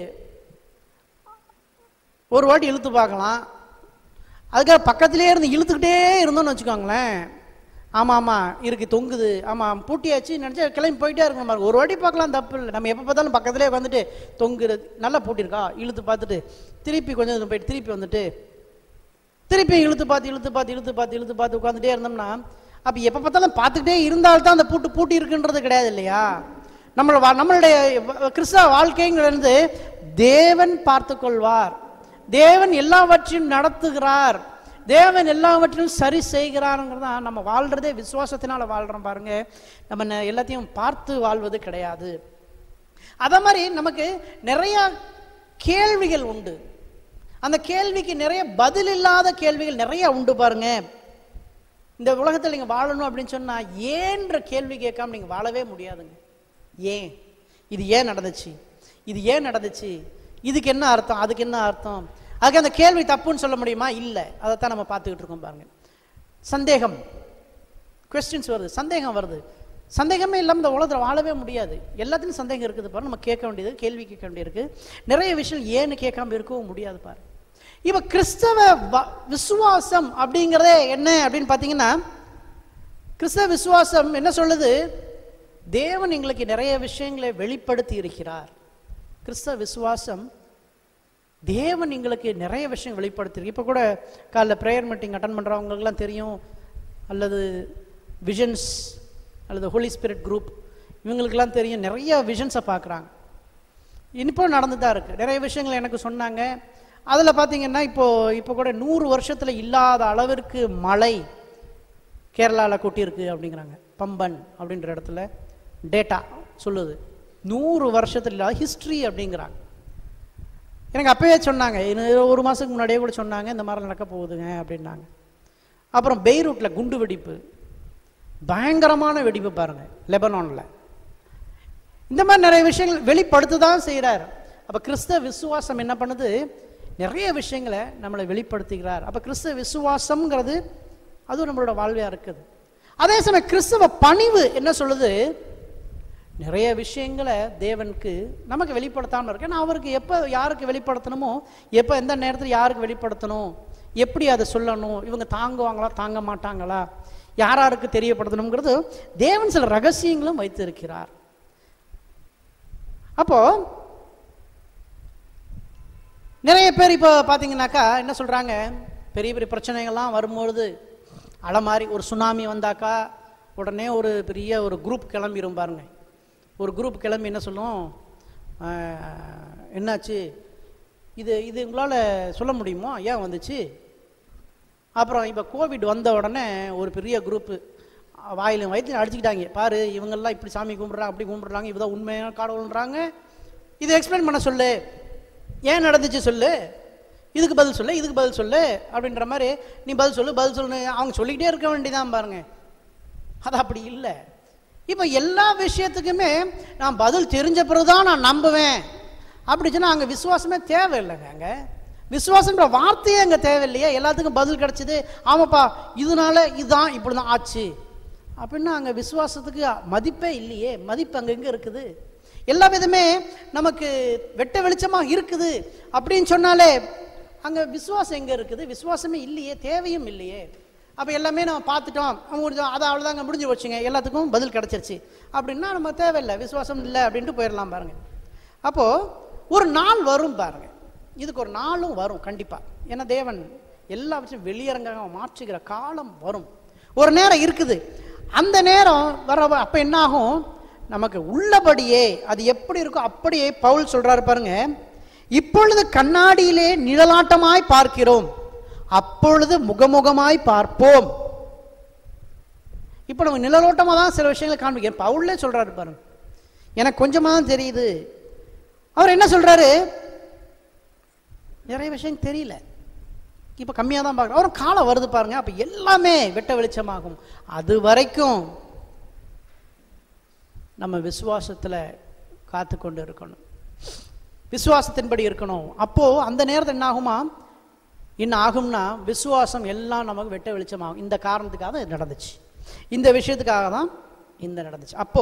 ஒரு வாட்டி இழுத்து பார்க்கலாம் அதுக்காக பக்கத்திலே இருந்து இழுத்துக்கிட்டே இருந்தோம்னு வச்சுக்கோங்களேன் ஆமாம் ஆமாம் இருக்கு தொங்குது ஆமாம் பூட்டியாச்சு நினச்சா கிளம்பி போயிட்டே இருக்கணும் பாருங்க ஒரு வாட்டி பார்க்கலாம் தப்பு இல்லை நம்ம எப்போ பார்த்தாலும் பக்கத்திலே வந்துட்டு தொங்குறது நல்லா பூட்டியிருக்கா இழுத்து பார்த்துட்டு திருப்பி கொஞ்சம் தூரம் போயிட்டு திருப்பி வந்துட்டு திருப்பி இழுத்து பார்த்து இழுத்து பார்த்து இழுத்து பார்த்து இழுத்து பார்த்து உட்காந்துட்டே இருந்தோம்னா அப்போ எப்போ பார்த்தாலும் பார்த்துக்கிட்டே இருந்தால்தான் அந்த பூட்டு பூட்டி இருக்குன்றது கிடையாது இல்லையா நம்மளோட வா- நம்மளுடைய வ- கிறிஸ்தவ வாழ்க்கைங்கிறது தேவன் பார்த்து கொள்வார் தேவன் எல்லாவற்றையும் நடத்துகிறார் தேவன் எல்லாவற்றையும் சரி செய்கிறாருங்கிறதா நம்ம வாழ்றதே விசுவாசத்தினால வாழ்றோம் பாருங்க நம்ம ந- எல்லாத்தையும் பார்த்து வாழ்வது கிடையாது அதே மாதிரி நமக்கு நிறைய கேள்விகள் உண்டு அந்த கேள்விக்கு நிறைய பதில் இல்லாத கேள்விகள் நிறைய உண்டு பாருங்க இந்த உலகத்தில் நீங்க வாழணும் அப்படின்னு சொன்னா ஏன்ற கேள்வி கேட்காம நீங்க வாழவே முடியாதுங்க ஏன் இது ஏன் நடந்துச்சு இது ஏன் நடந்துச்சு இதுக்கு என்ன அர்த்தம் அதுக்கு என்ன அர்த்தம் அதுக்கு அந்த கேள்வி தப்புன்னு சொல்ல முடியுமா இல்லை அதைத்தான் நம்ம பார்த்துக்கிட்டு இருக்கோம் பாருங்க சந்தேகம் கொஸ்டின்ஸ் வருது சந்தேகம் வருது சந்தேகமே இல்லாமல் இந்த உலகத்தில் வாழவே முடியாது எல்லாத்துலையும் சந்தேகம் இருக்குது பாரு நம்ம கேட்க வேண்டியது கேள்வி கேட்க வேண்டியிருக்கு நிறைய விஷயம் ஏன்னு கேட்காம இருக்கவும் முடியாது பாரு இப்போ கிறிஸ்தவ வ- விசுவாசம் அப்படிங்கிறதே என்ன அப்படின்னு பார்த்தீங்கன்னா கிறிஸ்தவ விசுவாசம் என்ன சொல்லுது தேவன் எங்களுக்கு நிறைய விஷயங்களை வெளிப்படுத்தி இருக்கிறார் கிறிஸ்தவ விசுவாசம் தேவன் எங்களுக்கு நிறைய விஷயம் வெளிப்படுத்தியிருக்கு இப்போ கூட காலைல ப்ரேயர் மீட்டிங் அட்டன் பண்ணுறவங்களுக்குலாம் தெரியும் அல்லது விஷன்ஸ் அல்லது ஹோலி ஸ்பிரிட் குரூப் இவங்களுக்கெல்லாம் தெரியும் நிறைய விஷன்ஸை பார்க்குறாங்க இப்போ நடந்து தான் இருக்குது நிறைய விஷயங்கள் எனக்கு சொன்னாங்க அதில் பார்த்தீங்கன்னா இப்போ இப்போ கூட நூறு வருஷத்தில் இல்லாத அளவிற்கு மழை கேரளாவில் கொட்டியிருக்கு அப்படிங்கிறாங்க பம்பன் அப்படின்ற இடத்துல டேட்டா சொல்லுது நூறு வருஷத்துல இல்லாத ஹிஸ்ட்ரி அப்படிங்கிறாங்க எனக்கு அப்பயே சொன்னாங்க இன்னும் ஒரு மாதத்துக்கு முன்னாடியே கூட சொன்னாங்க இந்த மாதிரி நடக்க போகுதுங்க அப்படின்னாங்க அப்புறம் பெய்ரூட்டில் குண்டு வெடிப்பு பயங்கரமான வெடிப்பு பாருங்க லெபனானில் இந்த மாதிரி நிறைய விஷயங்கள் வெளிப்படுத்த தான் செய்கிறார் அப்போ கிறிஸ்தவ விசுவாசம் என்ன பண்ணுது நிறைய விஷயங்களை நம்மளை வெளிப்படுத்துகிறார் அப்போ கிறிஸ்தவ விசுவாசம்ங்கிறது அதுவும் நம்மளோட வாழ்வையாக இருக்குது அதே சமயம் கிறிஸ்தவ பணிவு என்ன சொல்லுது நிறைய விஷயங்களை தேவனுக்கு நமக்கு வெளிப்படுத்தாமல் இருக்கு ஏன்னா அவருக்கு எப்போ யாருக்கு வெளிப்படுத்தணுமோ எப்போ எந்த நேரத்தில் யாருக்கு வெளிப்படுத்தணும் எப்படி அதை சொல்லணும் இவங்க தாங்குவாங்களா தாங்க மாட்டாங்களா யார் யாருக்கு தெரியப்படுத்தணுங்கிறது தேவன் சில ரகசியங்களும் வைத்திருக்கிறார் அப்போ நிறைய பேர் இப்போ பார்த்தீங்கன்னாக்கா என்ன சொல்றாங்க பெரிய பெரிய பிரச்சனைகள்லாம் வரும்பொழுது அலை மாதிரி ஒரு சுனாமி வந்தாக்கா உடனே ஒரு பெரிய ஒரு குரூப் கிளம்பிரும் பாருங்க ஒரு குரூப் கிளம்பி என்ன சொல்லும் ஆஹ், என்னாச்சு இது இது உங்களால் சொல்ல முடியுமா ஏன் வந்துச்சு அப்புறம் இப்போ கோவிட் வந்த உடனே ஒரு பெரிய குரூப்பு வாயிலும் வயிற்று அடிச்சுக்கிட்டாங்க பாரு இவங்கெல்லாம் இப்படி சாமி கும்பிட்றாங்க அப்படி கும்பிட்றாங்க இவதான் உண்மையான கடவுள்ன்றாங்க இதை எக்ஸ்பிளைன் பண்ண சொல்லு ஏன் நடந்துச்சு சொல்லு இதுக்கு பதில் சொல்லு இதுக்கு பதில் சொல்லு அப்படின்ற மாதிரி நீ பதில் சொல்லு பதில் சொல்லு அவங்க சொல்லிக்கிட்டே இருக்க வேண்டியதான் பாருங்க அது அப்படி இல்லை இப்போ எல்லா விஷயத்துக்குமே நான் பதில் தெரிஞ்ச பிறகுதான் நான் நம்புவேன் அப்படி சொன்னா அங்கே விசுவாசமே தேவையில்லைங்க அங்கே விசுவாசன்ற வார்த்தையே அங்கே தேவையில்லையே எல்லாத்துக்கும் பதில் கிடைச்சது ஆமாப்பா இதனால இதுதான் இப்படி தான் ஆச்சு அப்படின்னா அங்கே விசுவாசத்துக்கு மதிப்பே இல்லையே மதிப்பு அங்கே எங்கே இருக்குது எல்லா விதமே நமக்கு வெட்ட வெளிச்சமாக இருக்குது அப்படின்னு சொன்னாலே அங்கே விசுவாசம் எங்கே இருக்குது விசுவாசமே இல்லையே தேவையும் இல்லையே அப்போ எல்லாமே நம்ம பார்த்துட்டோம் முடிஞ்சோம் அது அவ்வளோதாங்க முடிஞ்சு வச்சுங்க எல்லாத்துக்கும் பதில் கிடச்சிருச்சு அப்படின்னா நம்ம தேவையில்லை விசுவாசம் இல்லை அப்படின்ட்டு போயிடலாம் பாருங்க அப்போது ஒரு நாள் வரும் பாருங்க இதுக்கு ஒரு நாளும் வரும் கண்டிப்பாக ஏன்னா தேவன் எல்லாவற்றையும் வெளியரங்காக மாற்றுகிற காலம் வரும் ஒரு நேரம் இருக்குது அந்த நேரம் வர அப்போ என்ன ஆகும் நமக்கு உள்ளபடியே அது எப்படி இருக்கோ அப்படியே பவுல் சொல்றாரு பாருங்க இப்பொழுது கண்ணாடியிலே நிழலாட்டமாய் பார்க்கிறோம் அப்பொழுது முகமுகமாய் பார்ப்போம் இப்போ நம்ம நிழலோட்டமாக தான் சில விஷயங்களை காண்பிக்கிறோம் பவுல்லே சொல்றாரு பாருங்க எனக்கு கொஞ்சமாக தான் தெரியுது அவர் என்ன சொல்றாரு நிறைய விஷயம் தெரியல இப்போ கம்மியாக தான் பார்க்குறோம் அவர் காலம் வருது பாருங்க அப்போ எல்லாமே வெட்ட வெளிச்சமாகும் அது வரைக்கும் நம்ம விசுவாசத்தில் காத்து கொண்டு இருக்கணும் விசுவாசத்தின்படி இருக்கணும் அப்போ அந்த நேரத்தில் என்ன ஆகுமா என்ன ஆகும்னா விசுவாசம் எல்லாம் நமக்கு வெட்ட வெளிச்சமாகும் இந்த காரணத்துக்காக தான் இது நடந்துச்சு இந்த விஷயத்துக்காக தான் இந்த நடந்துச்சு அப்போ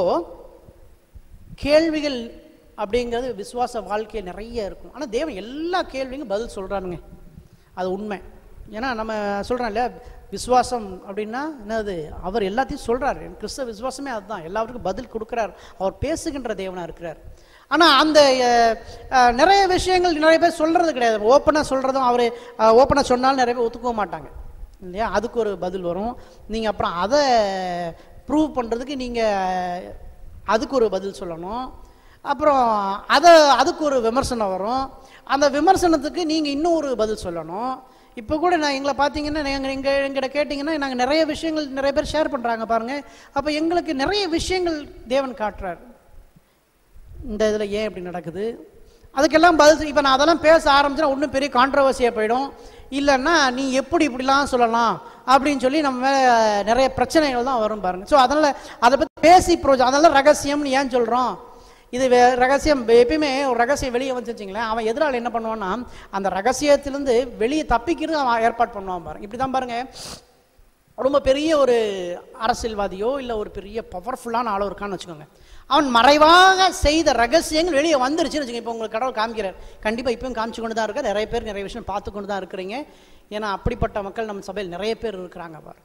கேள்விகள் அப்படிங்கிறது விசுவாச வாழ்க்கையில் நிறைய இருக்கும் ஆனால் தேவன் எல்லா கேள்விக்கும் பதில் சொல்கிறானுங்க அது உண்மை ஏன்னா நம்ம சொல்கிறோம் இல்லையா விசுவாசம் அப்படின்னா என்னது அவர் எல்லாத்தையும் சொல்கிறார் கிறிஸ்தவ விசுவாசமே அதுதான் எல்லாருக்கும் பதில் கொடுக்குறார் அவர் பேசுகின்ற தேவனாக இருக்கிறார் ஆனால் அந்த அஹ், அஹ், நிறைய விஷயங்கள் நிறைய பேர் சொல்கிறது கிடையாது ஓப்பனாக சொல்கிறதும் அவர் ஓப்பனாக சொன்னாலும் நிறைய பேர் ஒத்துக்க மாட்டாங்க இல்லையா அதுக்கு ஒரு பதில் வரும் நீங்கள் அப்புறம் அதை ப்ரூவ் பண்ணுறதுக்கு நீங்கள் அதுக்கு ஒரு பதில் சொல்லணும் அப்புறம் அதை அதுக்கு ஒரு விமர்சனம் வரும் அந்த விமர்சனத்துக்கு நீங்கள் இன்னும் ஒரு பதில் சொல்லணும் இப்போ கூட நான் எங்களை பார்த்தீங்கன்னா எங்கள் எங்கள் எங்கிட்ட கேட்டிங்கன்னா நாங்கள் நிறைய விஷயங்கள் நிறைய பேர் ஷேர் பண்ணுறாங்க பாருங்கள் அப்போ எங்களுக்கு நிறைய விஷயங்கள் தேவன் காட்டுறார் இந்த இதில் ஏன் இப்படி நடக்குது அதுக்கெல்லாம் பதில் இப்போ நான் அதெல்லாம் பேச ஆரம்பிச்சா இன்னும் பெரிய கான்ட்ரவர்சியாக போயிடும் இல்லைன்னா நீ எப்படி இப்படிலாம் சொல்லலாம் அப்படின்னு சொல்லி நம்ம மேலே நிறைய பிரச்சனைகள் தான் வரும் பாருங்க ஸோ அதனால் அதை பற்றி பேசி ப்ரோஜ் அதெல்லாம் ரகசியம்னு ஏன் சொல்கிறோம் இது வே- ரகசியம் எப்பயுமே ஒரு ரகசியம் வெளியே வந்து வச்சுங்களேன் அவன் எதிராளி என்ன பண்ணுவான்னா அந்த ரகசியத்திலேருந்து வெளியே தப்பிக்கிறது அவன் ஏற்பாடு பண்ணுவான் பாருங்க இப்படி தான் பாருங்க ரொம்ப பெரிய ஒரு அரசியல்வாதியோ இல்லை ஒரு பெரிய பவர்ஃபுல்லான ஆளோ இருக்கான்னு வச்சுக்கோங்க அவன் மறைவாக செய்த ரகசியங்கள் வெளியே வந்துருச்சுன்னு வச்சுக்கோங்க இப்போ உங்களுக்கு கடவுள் காமிக்கிறார் கண்டிப்பாக இப்பவும் காமிச்சு கொண்டு தான் இருக்கார் நிறைய பேர் நிறைய விஷயம் பார்த்து கொண்டு தான் இருக்கிறீங்க ஏன்னா அப்படிப்பட்ட மக்கள் நம்ம சபையில் நிறைய பேர் இருக்கிறாங்க பாரு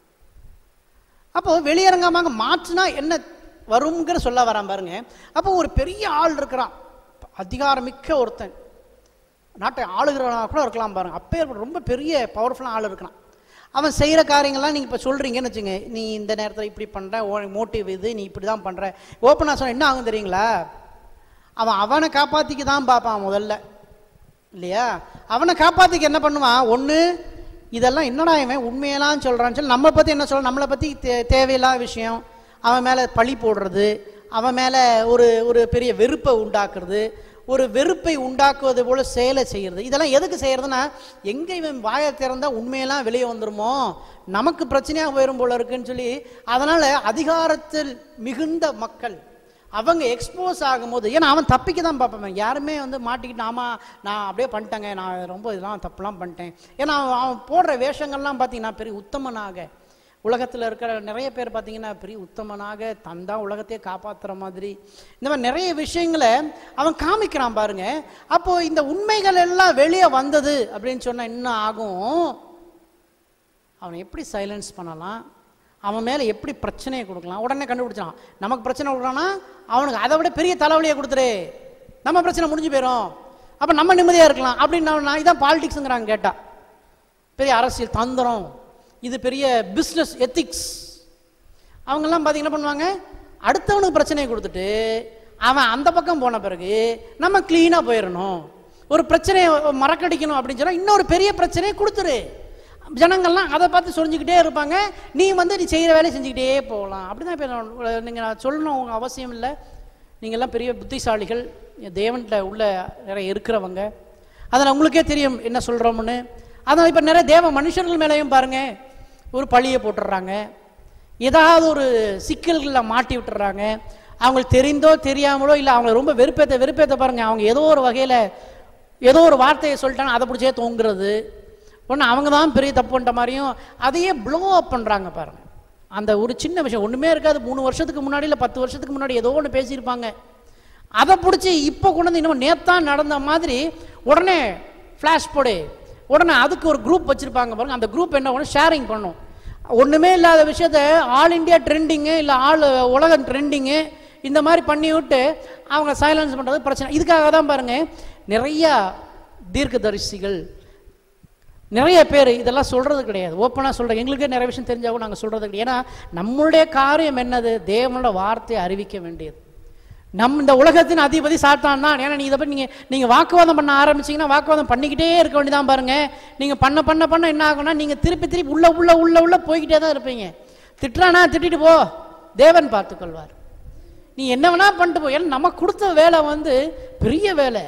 அப்போ வெளியரங்கமாக மாற்றினா என்ன வருங்கிற சொல்ல வரான் பாருங்க அப்போ ஒரு பெரிய ஆள் இருக்கிறான் அதிகாரமிக்க ஒருத்தன் நாட்டை ஆளுகிறவனா கூட இருக்கலாம் பாருங்க அப்பே ரொம்ப பெரிய பவர்ஃபுல்லான ஆள் இருக்கிறான் அவன் செய்கிற காரியங்கள்லாம் நீங்கள் இப்போ சொல்கிறீங்கன்னு வச்சுங்க நீ இந்த நேரத்தில் இப்படி பண்ணுற மோட்டிவ் இது நீ இப்படி தான் பண்ணுற ஓப்பனாக சொன்ன என்ன ஆகும் தெரியுங்களா அவன் அவனை காப்பாற்றிக்க தான் பார்ப்பான் முதல்ல இல்லையா அவனை காப்பாற்றிக்க என்ன பண்ணுவான் ஒன்று இதெல்லாம் என்னடா இவன் உண்மையெல்லாம் சொல்கிறான்னு சொல்லி நம்மளை பற்றி என்ன சொல்ல நம்மளை பற்றி தே தேவையில்லாத விஷயம் அவன் மேலே பழி போடுறது அவன் மேலே ஒரு ஒரு பெரிய வெறுப்பை உண்டாக்குறது ஒரு வெறுப்பை உண்டாக்குவது போல செயலை செய்யறது இதெல்லாம் எதுக்கு செய்யறதுன்னா எங்க இவன் வாயை திறந்தா உண்மையெல்லாம் வெளியே வந்துருமோ நமக்கு பிரச்சனையாக போயிரும் போல இருக்குன்னு சொல்லி அதனால அதிகாரத்தில் மிகுந்த மக்கள் அவங்க எக்ஸ்போஸ் ஆகும்போது ஏன்னா அவன் தப்பிக்க தான் பார்ப்பேன் யாருமே வந்து மாட்டிக்கிட்டு ஆமா நான் அப்படியே பண்ணிட்டேங்க நான் ரொம்ப இதெல்லாம் தப்புலாம் பண்ணிட்டேன் ஏன்னா அவன் அவன் போடுற வேஷங்கள்லாம் பார்த்தீங்கன்னா பெரிய உத்தமனாக உலகத்தில் இருக்கிற நிறைய பேர் பார்த்தீங்கன்னா பெரிய உத்தமனாக தந்தா உலகத்தையே காப்பாற்றுற மாதிரி இந்த மாதிரி நிறைய விஷயங்களை அவன் காமிக்கிறான் பாருங்க அப்போ இந்த உண்மைகள் எல்லாம் வெளியே வந்தது அப்படின்னு சொன்னா என்ன ஆகும் அவனை எப்படி சைலன்ஸ் பண்ணலாம் அவன் மேலே எப்படி பிரச்சனையை கொடுக்கலாம் உடனே கண்டுபிடிச்சான் நமக்கு பிரச்சனை கொடுக்குறான்னா அவனுக்கு அதை விட பெரிய தலைவலியை கொடுத்துரு நம்ம பிரச்சனை முடிஞ்சு போயிடும் அப்போ நம்ம நிம்மதியாக இருக்கலாம் அப்படின்னு நான் இதான் பாலிடிக்ஸுங்கிறாங்க கேட்டா பெரிய அரசியல் தந்திரம் இது பெரிய பிஸ்னஸ் எத்திக்ஸ் அவங்கெல்லாம் பார்த்தீங்க என்ன பண்ணுவாங்க அடுத்தவனுக்கு பிரச்சனையை கொடுத்துட்டு அவன் அந்த பக்கம் போன பிறகு நம்ம க்ளீனாக போயிடணும் ஒரு பிரச்சனையை மறக்கடிக்கணும் அப்படின்னு சொன்னால் இன்னொரு பெரிய பிரச்சனையை கொடுத்துரு ஜனங்கள்லாம் அதை பார்த்து சொரிஞ்சுக்கிட்டே இருப்பாங்க நீ வந்து நீ செய்கிற வேலையை செஞ்சுக்கிட்டே போகலாம் அப்படி தான் இப்போ நீங்கள் நான் சொல்லணும் உங்க அவசியம் இல்லை நீங்கள்லாம் பெரிய புத்திசாலிகள் தேவன்கிட்ட உள்ள நிறைய இருக்கிறவங்க அதில் உங்களுக்கே தெரியும் என்ன சொல்கிறோம்னு அதனால் இப்போ நிறைய தேவ மனுஷர்கள் மேலேயும் பாருங்க ஒரு பழியை போட்டுடுறாங்க ஏதாவது ஒரு சிக்கல்களில் மாட்டி விட்டுறாங்க அவங்களுக்கு தெரிந்தோ தெரியாமலோ இல்லை அவங்கள ரொம்ப வெறுப்பேத்த வெறுப்பேத்த பாருங்க அவங்க ஏதோ ஒரு வகையில் ஏதோ ஒரு வார்த்தையை சொல்லிட்டாங்க அதை பிடிச்சே தொங்குறது ஒன்று அவங்க தான் பெரிய தப்பு பண்ணிட்ட மாதிரியும் அதையே ப்ளோ அப் பண்ணுறாங்க பாருங்க அந்த ஒரு சின்ன விஷயம் ஒன்றுமே இருக்காது மூணு வருஷத்துக்கு முன்னாடி இல்லை பத்து வருஷத்துக்கு முன்னாடி ஏதோ ஒன்று பேசியிருப்பாங்க அதை பிடிச்சி இப்போ கொண்டு வந்து இன்னும் நேத்தான் நடந்த மாதிரி உடனே ஃப்ளாஷ் போடு உடனே அதுக்கு ஒரு குரூப் வச்சுருப்பாங்க பாருங்க அந்த குரூப் என்ன பண்ணும் ஷேரிங் பண்ணும் ஒன்றுமே இல்லாத விஷயத்த ஆல் இந்தியா ட்ரெண்டிங்கு இல்லை ஆல் உலக ட்ரெண்டிங்கு இந்த மாதிரி பண்ணி விட்டு அவங்க சைலன்ஸ் பண்ணுறது பிரச்சனை இதுக்காக தான் பாருங்க நிறையா தீர்க்கதரிசிகள் நிறைய பேர் இதெல்லாம் சொல்றது கிடையாது ஓப்பனாக சொல்கிறேன் எங்களுக்கே நிறைய விஷயம் தெரிஞ்சாவும் நாங்கள் சொல்றது கிடையாது ஏன்னா நம்மளுடைய காரியம் என்னது தேவனோட வார்த்தையை அறிவிக்க வேண்டியது நம் இந்த உலகத்தின் அதிபதி சாத்தான் தான் ஏன்னா நீ இதை பற்றி நீங்கள் நீங்கள் வாக்குவாதம் பண்ண ஆரம்பிச்சீங்கன்னா வாக்குவாதம் பண்ணிக்கிட்டே இருக்க வேண்டியதான் பாருங்க நீங்கள் பண்ண பண்ண பண்ண என்ன ஆகும்னா நீங்கள் திருப்பி திருப்பி உள்ள உள்ள உள்ள உள்ள போய்கிட்டே தான் இருப்பீங்க திட்டுறானா திட்டிட்டு போ தேவன் பார்த்துக்கொள்வார் நீ என்ன வேணா பண்ணிட்டு போ ஏன்னா நமக்கு கொடுத்த வேலை வந்து பெரிய வேலை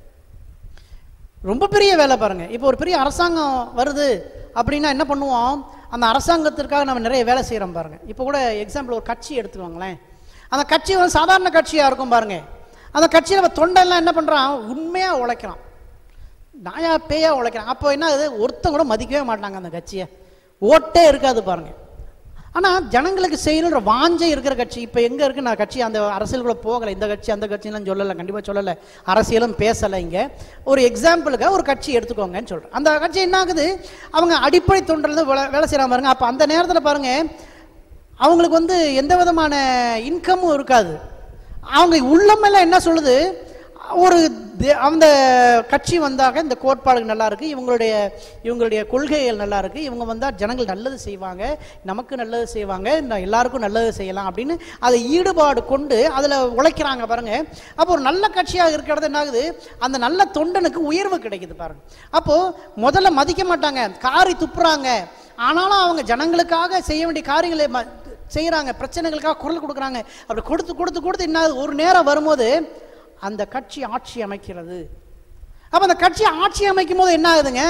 ரொம்ப பெரிய வேலை பாருங்க இப்போ ஒரு பெரிய அரசாங்கம் வருது அப்படின்னா என்ன பண்ணுவோம் அந்த அரசாங்கத்திற்காக நம்ம நிறைய வேலை செய்கிறோம் பாருங்க இப்போ கூட எக்ஸாம்பிள் ஒரு கட்சி எடுத்துக்கோங்களேன் அந்த கட்சி வந்து சாதாரண கட்சியாக இருக்கும் பாருங்க அந்த கட்சியில் அவன் தொண்டெல்லாம் என்ன பண்ணுறான் உண்மையாக உழைக்கிறான் நாயா பேயா உழைக்கிறான் அப்போ என்ன ஆகுது ஒருத்தன் கூட மதிக்கவே மாட்டாங்க அந்த கட்சியை ஓட்டே இருக்காது பாருங்க ஆனால் ஜனங்களுக்கு செய்யணுன்ற வாஞ்சை இருக்கிற கட்சி இப்போ எங்கே இருக்கு நான் கட்சி அந்த அரசியலுக்குள்ள போகலை இந்த கட்சி அந்த கட்சிலாம் சொல்லலை கண்டிப்பாக சொல்லலை அரசியலும் பேசலை இங்கே ஒரு எக்ஸாம்பிளுக்கு ஒரு கட்சி எடுத்துக்கோங்கன்னு சொல்கிறேன் அந்த கட்சி என்ன ஆகுது அவங்க அடிப்படை தொண்டர்லேருந்து வேலை வேலை செய்கிறாங்க பாருங்க அப்போ அந்த நேரத்தில் பாருங்க அவங்களுக்கு வந்து எந்த விதமான இன்கமும் இருக்காது அவங்க உள்ளமெல்லாம் என்ன சொல்லுது ஒரு தே- அந்த கட்சி வந்தாக இந்த கோட்பாடுகள் நல்லா இருக்கு இவங்களுடைய இவங்களுடைய கொள்கைகள் நல்லா இருக்கு இவங்க வந்தால் ஜனங்கள் நல்லது செய்வாங்க நமக்கு நல்லது செய்வாங்க இந்த எல்லாருக்கும் நல்லது செய்யலாம் அப்படின்னு அதை ஈடுபாடு கொண்டு அதில் உழைக்கிறாங்க பாருங்க அப்போ ஒரு நல்ல கட்சியாக இருக்கிறது என்ன ஆகுது அந்த நல்ல தொண்டனுக்கு உயர்வு கிடைக்குது பாருங்க அப்போ முதல்ல மதிக்க மாட்டாங்க காரி துப்புறாங்க ஆனாலும் அவங்க ஜனங்களுக்காக செய்ய வேண்டிய காரியங்களை ம- செய்கிறாங்க பிரச்சனைகளுக்காக குரல் கொடுக்குறாங்க அப்படி கொடுத்து கொடுத்து கொடுத்து என்ன ஆகுது? ஒரு நேரம் வரும்போது அந்த கட்சி ஆட்சி அமைக்கிறது அப்போ அந்த கட்சி ஆட்சி அமைக்கும் போது என்ன ஆகுதுங்க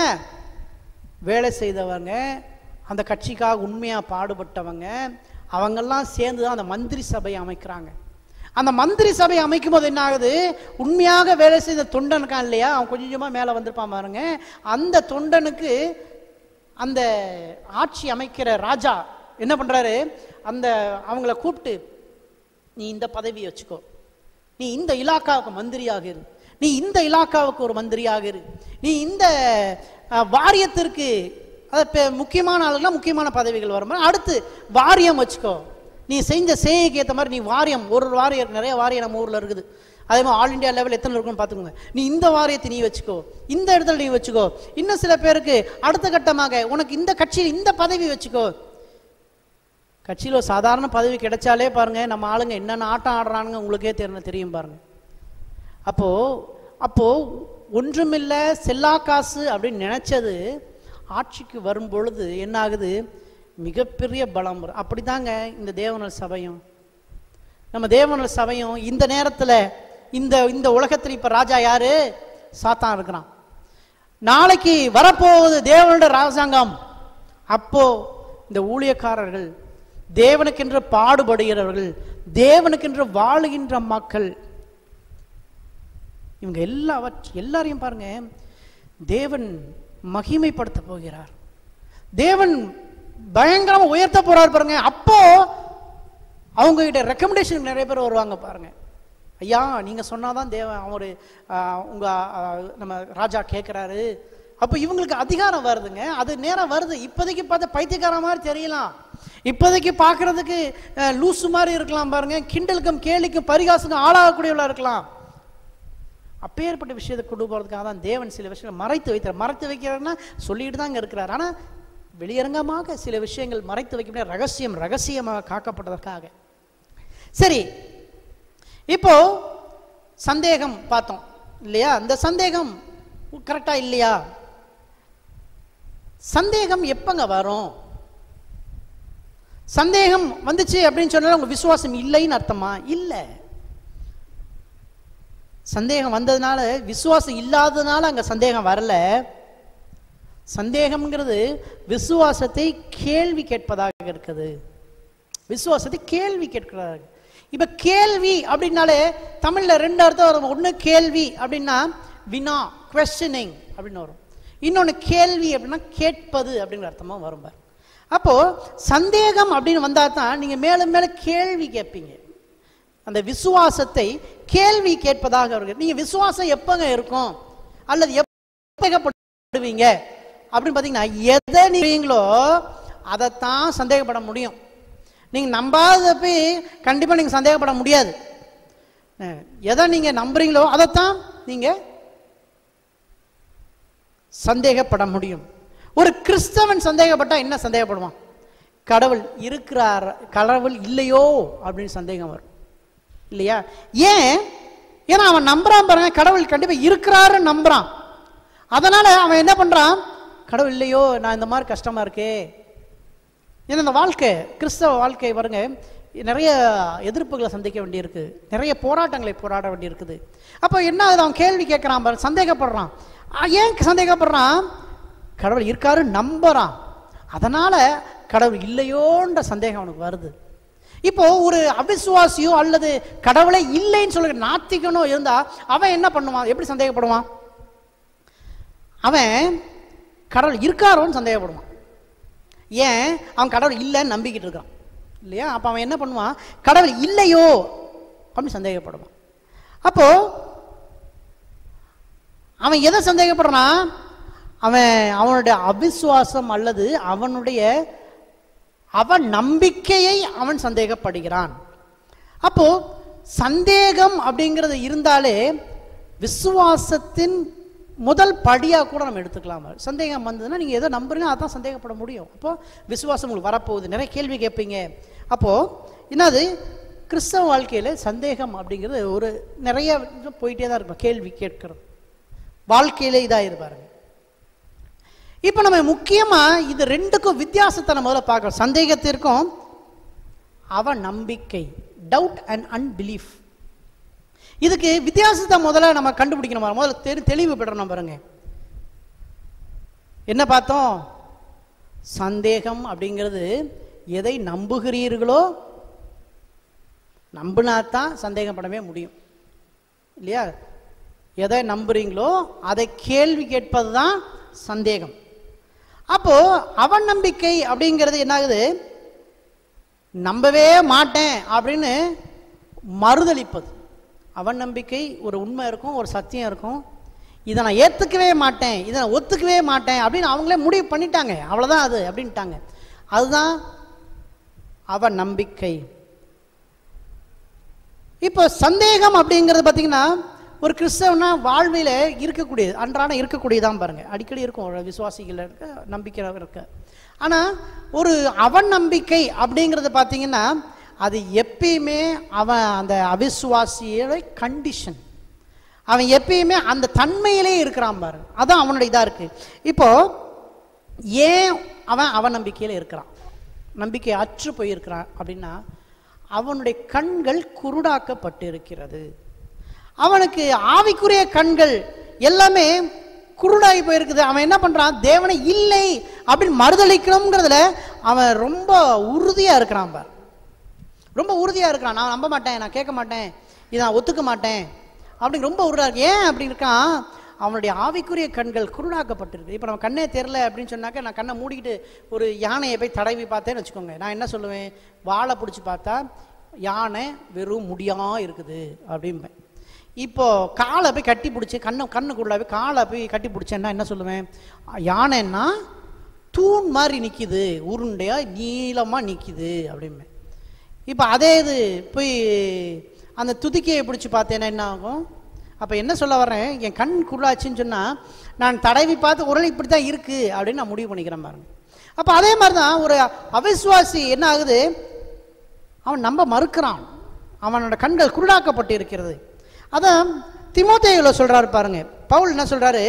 வேலை செய்தவங்க அந்த கட்சிக்காக உண்மையாக பாடுபட்டவங்க அவங்கெல்லாம் சேர்ந்து தான் அந்த மந்திரி சபையை அமைக்கிறாங்க அந்த மந்திரி சபை அமைக்கும் போது என்ன ஆகுது உண்மையாக வேலை செய்த தொண்டன் இருக்கான் இல்லையா அவன் கொஞ்சம் கொஞ்சமாக மேலே வந்திருப்பான் பாருங்க அந்த தொண்டனுக்கு அந்த ஆட்சி அமைக்கிற ராஜா என்ன பண்றாரு அந்த அவங்கள கூப்பிட்டு நீ இந்த பதவி வச்சுக்கோ நீ இந்த இலாக்காவுக்கு மந்திரியாக இரு நீ இந்த இலாக்காவுக்கு ஒரு மந்திரியாக இரு நீ இந்த அஹ், வாரியத்திற்கு அது இப்ப முக்கியமான ஆளுலாம் முக்கியமான பதவிகள் வரும் அடுத்து வாரியம் வச்சுக்கோ நீ செஞ்ச சேவைக்கு ஏற்ற மாதிரி நீ வாரியம் ஒரு ஒரு வாரியம் இருக்கு, நிறைய வாரியம் நம்ம ஊரில் இருக்குது அதே மாதிரி ஆல் இந்தியா லெவல் எத்தனை இருக்குன்னு பார்த்துக்கோங்க நீ இந்த வாரியத்தை நீ வச்சுக்கோ இந்த இடத்துல நீ வச்சுக்கோ இன்னும் சில பேருக்கு அடுத்த கட்டமாக உனக்கு இந்த கட்சியில் இந்த பதவி வச்சுக்கோ கட்சியில் ஒரு சாதாரண பதவி கிடைச்சாலே பாருங்க நம்ம ஆளுங்க என்னென்ன ஆட்டம் ஆடுறானுங்க உங்களுக்கே தெரியணும் தெரியும் பாருங்க அப்போ அப்போ ஒன்றுமில்ல செல்லா காசு அப்படின்னு நினைச்சது ஆட்சிக்கு வரும் பொழுது என்ன ஆகுது மிகப்பெரிய பலம் வரும் அப்படிதாங்க இந்த தேவனல் சபையும் நம்ம தேவனல் சபையும் இந்த நேரத்துல இந்த இந்த உலகத்துல இப்ப ராஜா யாரு சாத்தான் இருக்கிறான் நாளைக்கு வரப்போகுது தேவனுடைய ராஜாங்கம் அப்போ இந்த ஊழியக்காரர்கள் தேவனுக்கென்று பாடுபடுகிறவர்கள் தேவனுக்கென்று வாழுகின்ற மக்கள் இவங்க எல்லாவற்ற எல்லாரையும் பாருங்க தேவன் மகிமைப்படுத்த போகிறார் தேவன் பயங்கரமா உயர்த்த போறார் பாருங்க அப்போ அவங்க கிட்ட ரெக்கமெண்டேஷன் நிறைய பேர் வருவாங்க பாருங்க ஐயா நீங்க சொன்னாதான் தேவன் அவரு ஆஹ், உங்க ஆஹ், நம்ம ராஜா கேட்கிறாரு அப்போ இவங்களுக்கு அதிகாரம் வருதுங்க அது நேரம் வருது இப்போதைக்கு பார்த்து பைத்தியக்கார மாதிரி தெரியலாம் இப்போதைக்கு பார்க்கறதுக்கு அஹ், லூசு மாதிரி இருக்கலாம் பாருங்க கிண்டலுக்கும் கேலிக்கும் பரிகாசுக்கும் ஆளாகக்கூடியவளா இருக்கலாம் அப்பேற்பட்ட விஷயத்தை கொண்டு போகிறதுக்காக தான் தேவன் சில விஷயங்களை மறைத்து வைத்தார் மறைத்து வைக்கிறாருன்னா சொல்லிட்டு தான் இங்கே இருக்கிறார் ஆனால் வெளியரங்கமாக சில விஷயங்கள் மறைத்து வைக்க முடியாது ரகசியம் ரகசியமாக காக்கப்பட்டதற்காக சரி இப்போ சந்தேகம் பார்த்தோம் இல்லையா அந்த சந்தேகம் கரெக்டா இல்லையா சந்தேகம் எப்பங்க வரும் சந்தேகம் வந்துச்சு அப்படின்னு சொன்னாலும் உங்க விசுவாசம் இல்லைன்னு அர்த்தமா இல்லை சந்தேகம் வந்ததுனால விசுவாசம் இல்லாததுனால அங்க சந்தேகம் வரல சந்தேகம்ங்கிறது விசுவாசத்தை கேள்வி கேட்பதாக இருக்குது விசுவாசத்தை கேள்வி கேட்கிறார்கள் இப்ப கேள்வி அப்படின்னாலே தமிழ்ல ரெண்டு அர்த்தம் வரும் ஒண்ணு கேள்வி அப்படின்னா வினா கொஸ்டினிங் அப்படின்னு வரும் இன்னொன்னு கேள்வி அப்படின்னா கேட்பது அப்படிங்கிற அர்த்தமா வரும் பாரு. அப்போ சந்தேகம் அப்படின்னு வந்தா தான் நீங்க மேலும் மேலும் கேள்வி கேட்பீங்க அந்த விசுவாசத்தை கேள்வி கேட்பதாக இருக்கு நீங்க விசுவாசம் எப்பங்க இருக்கும் அல்லது எப்படுவீங்க அப்படின்னு பார்த்தீங்கன்னா எதை நீங்களோ அதைத்தான் சந்தேகப்பட முடியும் நீங்க நம்பாத போய் கண்டிப்பா நீங்க சந்தேகப்பட முடியாது அஹ், எதை நீங்க நம்புறீங்களோ அதைத்தான் நீங்க சந்தேகப்பட முடியும் ஒரு கிறிஸ்தவன் சந்தேகப்பட்டா என்ன சந்தேகப்படுவான் கடவுள் இருக்கிறார் கடவுள் இல்லையோ அப்படின்னு சந்தேகம் வரும் இல்லையா ஏன் ஏன்னா அவன் நம்புறான் பாருங்க கடவுள் கண்டிப்பா இருக்கிறாருன்னு நம்புறான் அதனால அவன் என்ன பண்றான் கடவுள் இல்லையோ நான் இந்த மாதிரி கஷ்டமா இருக்கே ஏன்னா இந்த வாழ்க்கை கிறிஸ்தவ வாழ்க்கை பாருங்க நிறைய எதிர்ப்புகளை சந்திக்க வேண்டியிருக்கு நிறைய போராட்டங்களை போராட வேண்டியிருக்குது அப்போ என்ன ஆகுது அவன் கேள்வி கேட்குறான் பாரு சந்தேகப்படுறான் ஆ, ஏன் சந்தேகப்படுறான் கடவுள் இருக்காரு நம்புறான் அதனால கடவுள் இல்லையோன்ற சந்தேகம் அவனுக்கு வருது இப்போ ஒரு அவிசுவாசியோ அல்லது கடவுளே இல்லைன்னு சொல்ற நாத்திகனோ இருந்தா அவன் என்ன பண்ணுவான் எப்படி சந்தேகப்படுவான் அவன் கடவுள் இருக்காரோன்னு சந்தேகப்படுவான் ஏன் அவன் கடவுள் இல்லைன்னு நம்பிக்கிட்டு இருக்கான் இல்லையா அப்போ அவன் என்ன பண்ணுவான் கடவுள் இல்லையோ அப்படின்னு சந்தேகப்படுவான் அப்போ அவன் எதை சந்தேகப்படுறான் அவன் அவனுடைய அவிசுவாசம் அல்லது அவனுடைய அவன் நம்பிக்கையை அவன் சந்தேகப்படுகிறான் அப்போ சந்தேகம் அப்படிங்கிறது இருந்தாலே விசுவாசத்தின் முதல் படியாக கூட நம்ம எடுத்துக்கலாம் சந்தேகம் வந்ததுன்னா நீங்கள் எதை நம்புறீங்க அதான் சந்தேகப்பட முடியும் அப்போ விசுவாசம் உங்களுக்கு வரப்போகுது நிறைய கேள்வி கேட்பீங்க அப்போது என்னது கிறிஸ்தவ வாழ்க்கையில் சந்தேகம் அப்படிங்கிறது ஒரு நிறைய போயிட்டே தான் இருக்கும் கேள்வி கேட்கறது வாழ்க்கையிலே இதாக இருப்பாருங்க இப்போ நம்ம முக்கியமாக இது ரெண்டுக்கும் வித்தியாசத்தை நம்ம முதல்ல பார்க்குறோம் சந்தேகத்திற்கும் அவ நம்பிக்கை டவுட் அண்ட் அன்பிலீஃப் இதுக்கு வித்தியாசத்தை முதல்ல நம்ம கண்டுபிடிக்கணும் முதல்ல தெரி தெளிவு பெறணும் பாருங்க என்ன பார்த்தோம் சந்தேகம் அப்படிங்கிறது எதை நம்புகிறீர்களோ நம்பினா தான் சந்தேகப்படவே முடியும் இல்லையா எதை நம்புறீங்களோ அதை கேள்வி கேட்பது தான் சந்தேகம் அப்போ அவன் நம்பிக்கை அப்படிங்கிறது என்ன ஆகுது நம்பவே மாட்டேன் அப்படின்னு மறுதளிப்பது அவன் நம்பிக்கை ஒரு உண்மை இருக்கும் ஒரு சத்தியம் இருக்கும் இதை நான் ஏற்றுக்கவே மாட்டேன் இதை நான் ஒத்துக்கவே மாட்டேன் அப்படின்னு அவங்களே முடிவு பண்ணிட்டாங்க அவ்வளோதான் அது அப்படின்ட்டாங்க அதுதான் அவன் நம்பிக்கை இப்போ சந்தேகம் அப்படிங்கிறது பார்த்தீங்கன்னா ஒரு கிறிஸ்தவனா வாழ்வில் இருக்கக்கூடியது அன்றாட இருக்கக்கூடியதான் பாருங்க அடிக்கடி இருக்கும் ஒரு விசுவாசிகள் இருக்க நம்பிக்கை இருக்க ஆனால் ஒரு அவன் நம்பிக்கை அப்படிங்கிறது பார்த்தீங்கன்னா அது எப்பயுமே அவன் அந்த அவிசுவாசியோட கண்டிஷன் அவன் எப்பயுமே அந்த தன்மையிலே இருக்கிறான் பாரு அதான் அவனுடைய இதாக இருக்கு இப்போ ஏன் அவன் அவன் நம்பிக்கையில் இருக்கிறான் நம்பிக்கை அற்று போயிருக்கிறான் அப்படின்னா அவனுடைய கண்கள் குருடாக்கப்பட்டு இருக்கிறது அவனுக்கு ஆவிக்குரிய கண்கள் எல்லாமே குருடாகி போயிருக்குது அவன் என்ன பண்றான் தேவனை இல்லை அப்படின்னு மறுதளிக்கணுங்கிறதுல அவன் ரொம்ப உறுதியா இருக்கிறான் பார் ரொம்ப உறுதியா இருக்கிறான் நான் நம்ப மாட்டேன் நான் கேட்க மாட்டேன் இதை நான் ஒத்துக்க மாட்டேன் அப்படின்னு ரொம்ப உறுதியா இருக்கு ஏன் அப்படின்னு இருக்கான் அவனுடைய ஆவிக்குரிய கண்கள் குருடாக்கப்பட்டிருக்கு இப்போ நம்ம கண்ணே தெரில அப்படின்னு சொன்னாக்க நான் கண்ணை மூடிக்கிட்டு ஒரு யானையை போய் தடவி பார்த்தேன்னு வச்சுக்கோங்க நான் என்ன சொல்லுவேன் வாழை பிடிச்சி பார்த்தா யானை வெறும் முடியா இருக்குது அப்படிம்பேன் இப்போ காலை போய் கட்டி பிடிச்சி கண்ணை கண்ணுக்குள்ள போய் காலை போய் கட்டி பிடிச்சேன்னா என்ன சொல்லுவேன் யானைன்னா தூண் மாதிரி நிற்கிது உருண்டையா நீளமாக நிற்கிது அப்படிம்பேன் இப்போ அதே இது போய் அந்த துதிக்கையை பிடிச்சி பார்த்தேன்னா என்ன ஆகும் அப்போ என்ன சொல்ல வர்றேன் என் கண் குருளாச்சுன்னு சொன்னால் நான் தடவி பார்த்து உடனே இப்படி தான் இருக்குது அப்படின்னு நான் முடிவு பண்ணிக்கிறேன் பாருங்க அப்போ அதே மாதிரி தான் ஒரு அவிசுவாசி என்ன ஆகுது அவன் நம்ப மறுக்கிறான் அவனோட கண்கள் குருடாக்கப்பட்டு இருக்கிறது அதான் திமோத்தேயுல சொல்றாரு பாருங்க பவுல் என்ன சொல்றாரு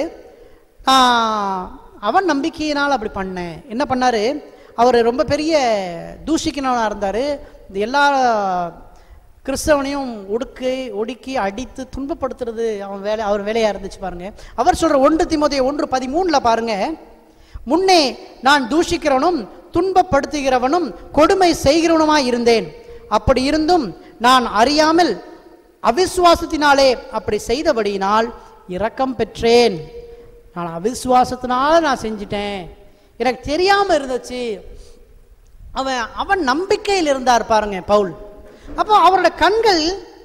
"நான் அவன் நம்பிக்கையினால் அப்படி பண்ணேன் என்ன பண்ணாரு அவர் ரொம்ப பெரிய தூஷிக்கிறவனாக இருந்தார் இந்த எல்லா கிறிஸ்தவனையும் ஒடுக்கி ஒடுக்கி அடித்து துன்பப்படுத்துறது அவன் வேலை அவர் வேலையாக இருந்துச்சு பாருங்க அவர் சொல்ற ஒன்று திமோதேயு ஒன்று பதிமூணில் பாருங்க முன்னே நான் தூஷிக்கிறவனும் துன்பப்படுத்துகிறவனும் கொடுமை செய்கிறவனுமாய் இருந்தேன் அப்படி இருந்தும் நான் அறியாமல் அவிசுவாசத்தினாலே அப்படி செய்தபடியினால் இரக்கம் பெற்றேன் நான் அவிசுவாசத்தினால நான் செஞ்சிட்டேன் எனக்கு தெரியாம இருந்துச்சு அவன் அவன் நம்பிக்கையில் இருந்தார் பாருங்க பவுல் அப்போ அவரோட கண்கள்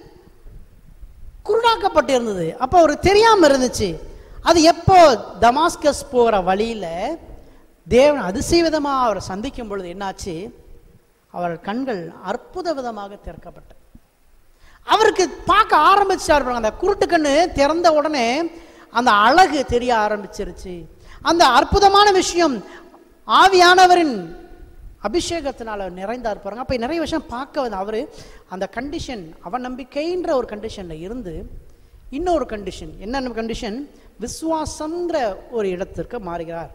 குருடாக்கப்பட்டு இருந்தது அப்போ அவருக்கு தெரியாம இருந்துச்சு அது எப்போ தமாஸ்கஸ் போகிற வழியில தேவன் அதிசய விதமாக அவரை சந்திக்கும் பொழுது என்னாச்சு அவர் கண்கள் அற்புத விதமாக திறக்கப்பட்ட அவருக்கு பார்க்க ஆரம்பிச்சார் பாருங்க. அந்த குருட்டு கண்ணு திறந்த உடனே அந்த அழகு தெரிய ஆரம்பிச்சிருச்சு அந்த அற்புதமான விஷயம் ஆவியானவரின் அபிஷேகத்தினால நிறைந்தார் பாருங்க அப்போ நிறைய விஷயம் பார்க்க வந்து அவர் அந்த கண்டிஷன் அவ நம்பிக்கைன்ற ஒரு கண்டிஷனில் இருந்து இன்னொரு கண்டிஷன் என்னென்ன கண்டிஷன் விசுவாசம்ன்ற ஒரு இடத்திற்கு மாறுகிறார்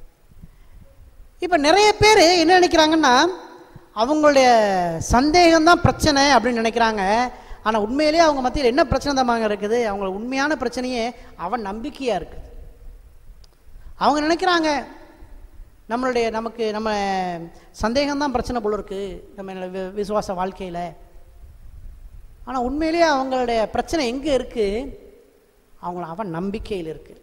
இப்போ நிறைய பேர் என்ன நினைக்கிறாங்கன்னா அவங்களுடைய சந்தேகம் தான் பிரச்சனை அப்படின்னு நினைக்கிறாங்க ஆனால் உண்மையிலேயே அவங்க மத்தியில் என்ன பிரச்சனை தான் இருக்குது அவங்க உண்மையான பிரச்சனையே அவன் நம்பிக்கையாக இருக்குது அவங்க நினைக்கிறாங்க நம்மளுடைய நமக்கு நம்ம சந்தேகம்தான் பிரச்சனை போல இருக்கு நம்ம வி- விசுவாச வாழ்க்கையில் ஆனால் உண்மையிலேயே அவங்களுடைய பிரச்சனை எங்கே இருக்கு அவங்கள அவன் நம்பிக்கையில் இருக்கு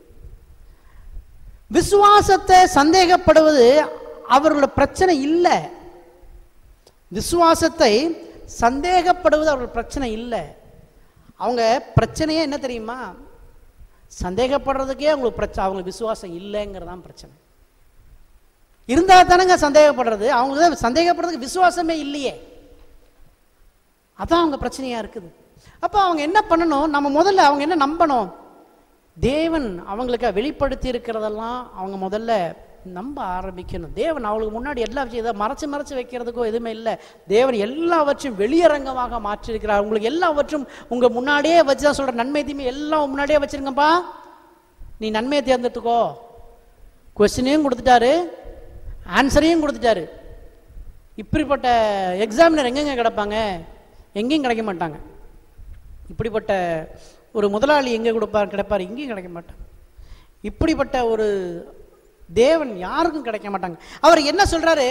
விசுவாசத்தை சந்தேகப்படுவது அவர்களோட பிரச்சனை இல்லை விசுவாசத்தை சந்தேகப்படுவது அவர்கள் பிரச்சனை இல்லை அவங்க பிரச்சனையே என்ன தெரியுமா சந்தேகப்படுறதுக்கே அவங்களுக்கு பிரச்சனை அவங்களுக்கு விசுவாசம் இல்லைங்கிறதான் பிரச்சனை இருந்தா தானங்க சந்தேகப்படுறது அவங்களுக்கு தான் சந்தேகப்படுறதுக்கு விசுவாசமே இல்லையே அதான் அவங்க பிரச்சனையா இருக்குது அப்போ அவங்க என்ன பண்ணணும் நம்ம முதல்ல அவங்க என்ன நம்பணும் தேவன் அவங்களுக்கு வெளிப்படுத்தி இருக்கிறதெல்லாம் அவங்க முதல்ல நம்ப ஆரம்பிக்கணும் தேவன் அவங்களுக்கு முன்னாடி எல்லா விஷயம் இதை மறைச்சு மறைச்சு வைக்கிறதுக்கோ எதுவுமே இல்லை தேவன் எல்லாவற்றையும் வெளியரங்கமாக மாற்றிருக்கிறார் உங்களுக்கு எல்லாவற்றும் உங்க முன்னாடியே வச்சு தான் சொல்ற நன்மை தீமை எல்லாம் முன்னாடியே வச்சிருங்கப்பா நீ நன்மையை தேர்ந்தெடுத்துக்கோ கொஸ்டினையும் கொடுத்துட்டாரு ஆன்சரையும் கொடுத்துட்டாரு இப்படிப்பட்ட எக்ஸாமினர் எங்கெங்க கிடப்பாங்க எங்கேயும் கிடைக்க மாட்டாங்க இப்படிப்பட்ட ஒரு முதலாளி எங்கே கொடுப்பார் கிடைப்பார் எங்கேயும் கிடைக்க மாட்டாங்க இப்படிப்பட்ட ஒரு தேவன் யாருக்கும் கிடைக்க மாட்டாங்க அவர் என்ன சொல்றாரு